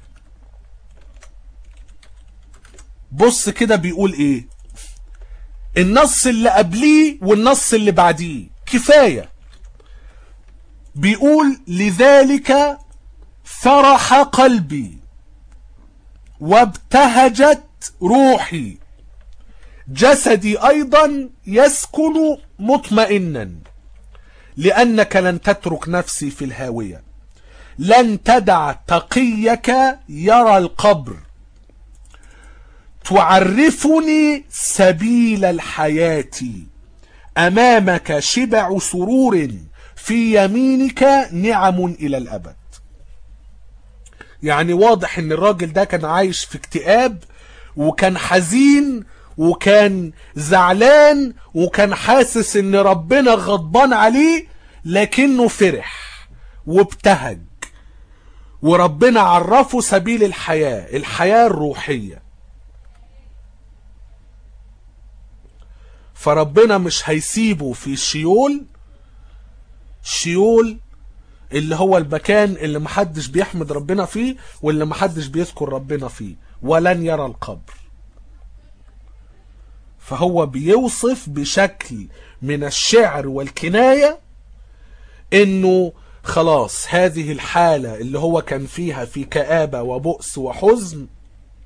بص كده بيقول ايه النص اللي قبليه والنص اللي بعديه كفاية بيقول لذلك فرح قلبي وابتهجت روحي جسدي ايضا يسكن مطمئنا لانك لن تترك نفسي في الهاويه لن تدع تقيك يرى القبر تعرفني سبيل الحياه امامك شبع سرور في يمينك نعم الى الابد يعني واضح ان الراجل ده كان عايش في اكتئاب وكان حزين وكان زعلان وكان حاسس ان ربنا غضبان عليه لكنه فرح وابتهج وربنا عرفه سبيل الحياة الحياة الروحية فربنا مش هيسيبه في شيول شيول اللي هو المكان اللي محدش بيحمد ربنا فيه واللي محدش بيذكر ربنا فيه ولن يرى القبر فهو بيوصف بشكل من الشعر والكناية انه خلاص هذه الحالة اللي هو كان فيها في كآبة وبؤس وحزن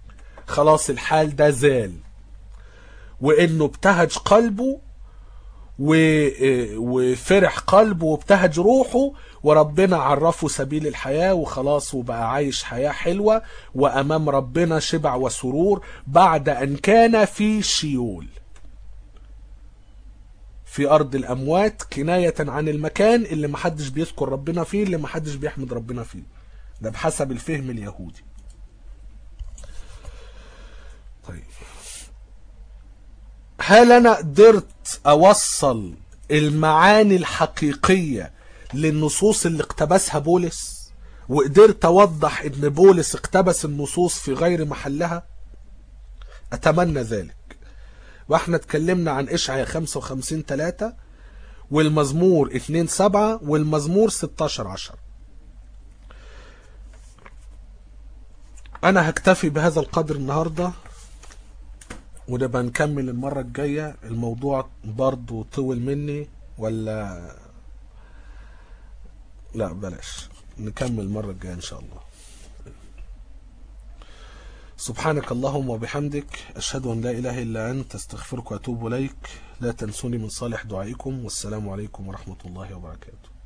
خلاص الحال ده زال وانه ابتهج قلبه و- وفرح قلبه وابتهج روحه وربنا عرفه سبيل الحياة وخلاص وبقى عايش حياة حلوة وأمام ربنا شبع وسرور بعد أن كان في شيول في أرض الأموات كناية عن المكان اللي محدش بيذكر ربنا فيه اللي محدش بيحمد ربنا فيه ده بحسب الفهم اليهودي طيب هل انا قدرت اوصل المعاني الحقيقية للنصوص اللي اقتبسها بولس وقدرت اوضح ان بولس اقتبس النصوص في غير محلها اتمنى ذلك واحنا اتكلمنا عن اشعيا 55 3 والمزمور 2 7 والمزمور 16 10 انا هكتفي بهذا القدر النهارده ونبقى نكمل المرة الجاية الموضوع برضو طول مني ولا لا بلاش نكمل المرة الجاية ان شاء الله سبحانك اللهم وبحمدك أشهد أن لا إله إلا أنت أستغفرك وأتوب إليك لا تنسوني من صالح دعائكم والسلام عليكم ورحمة الله وبركاته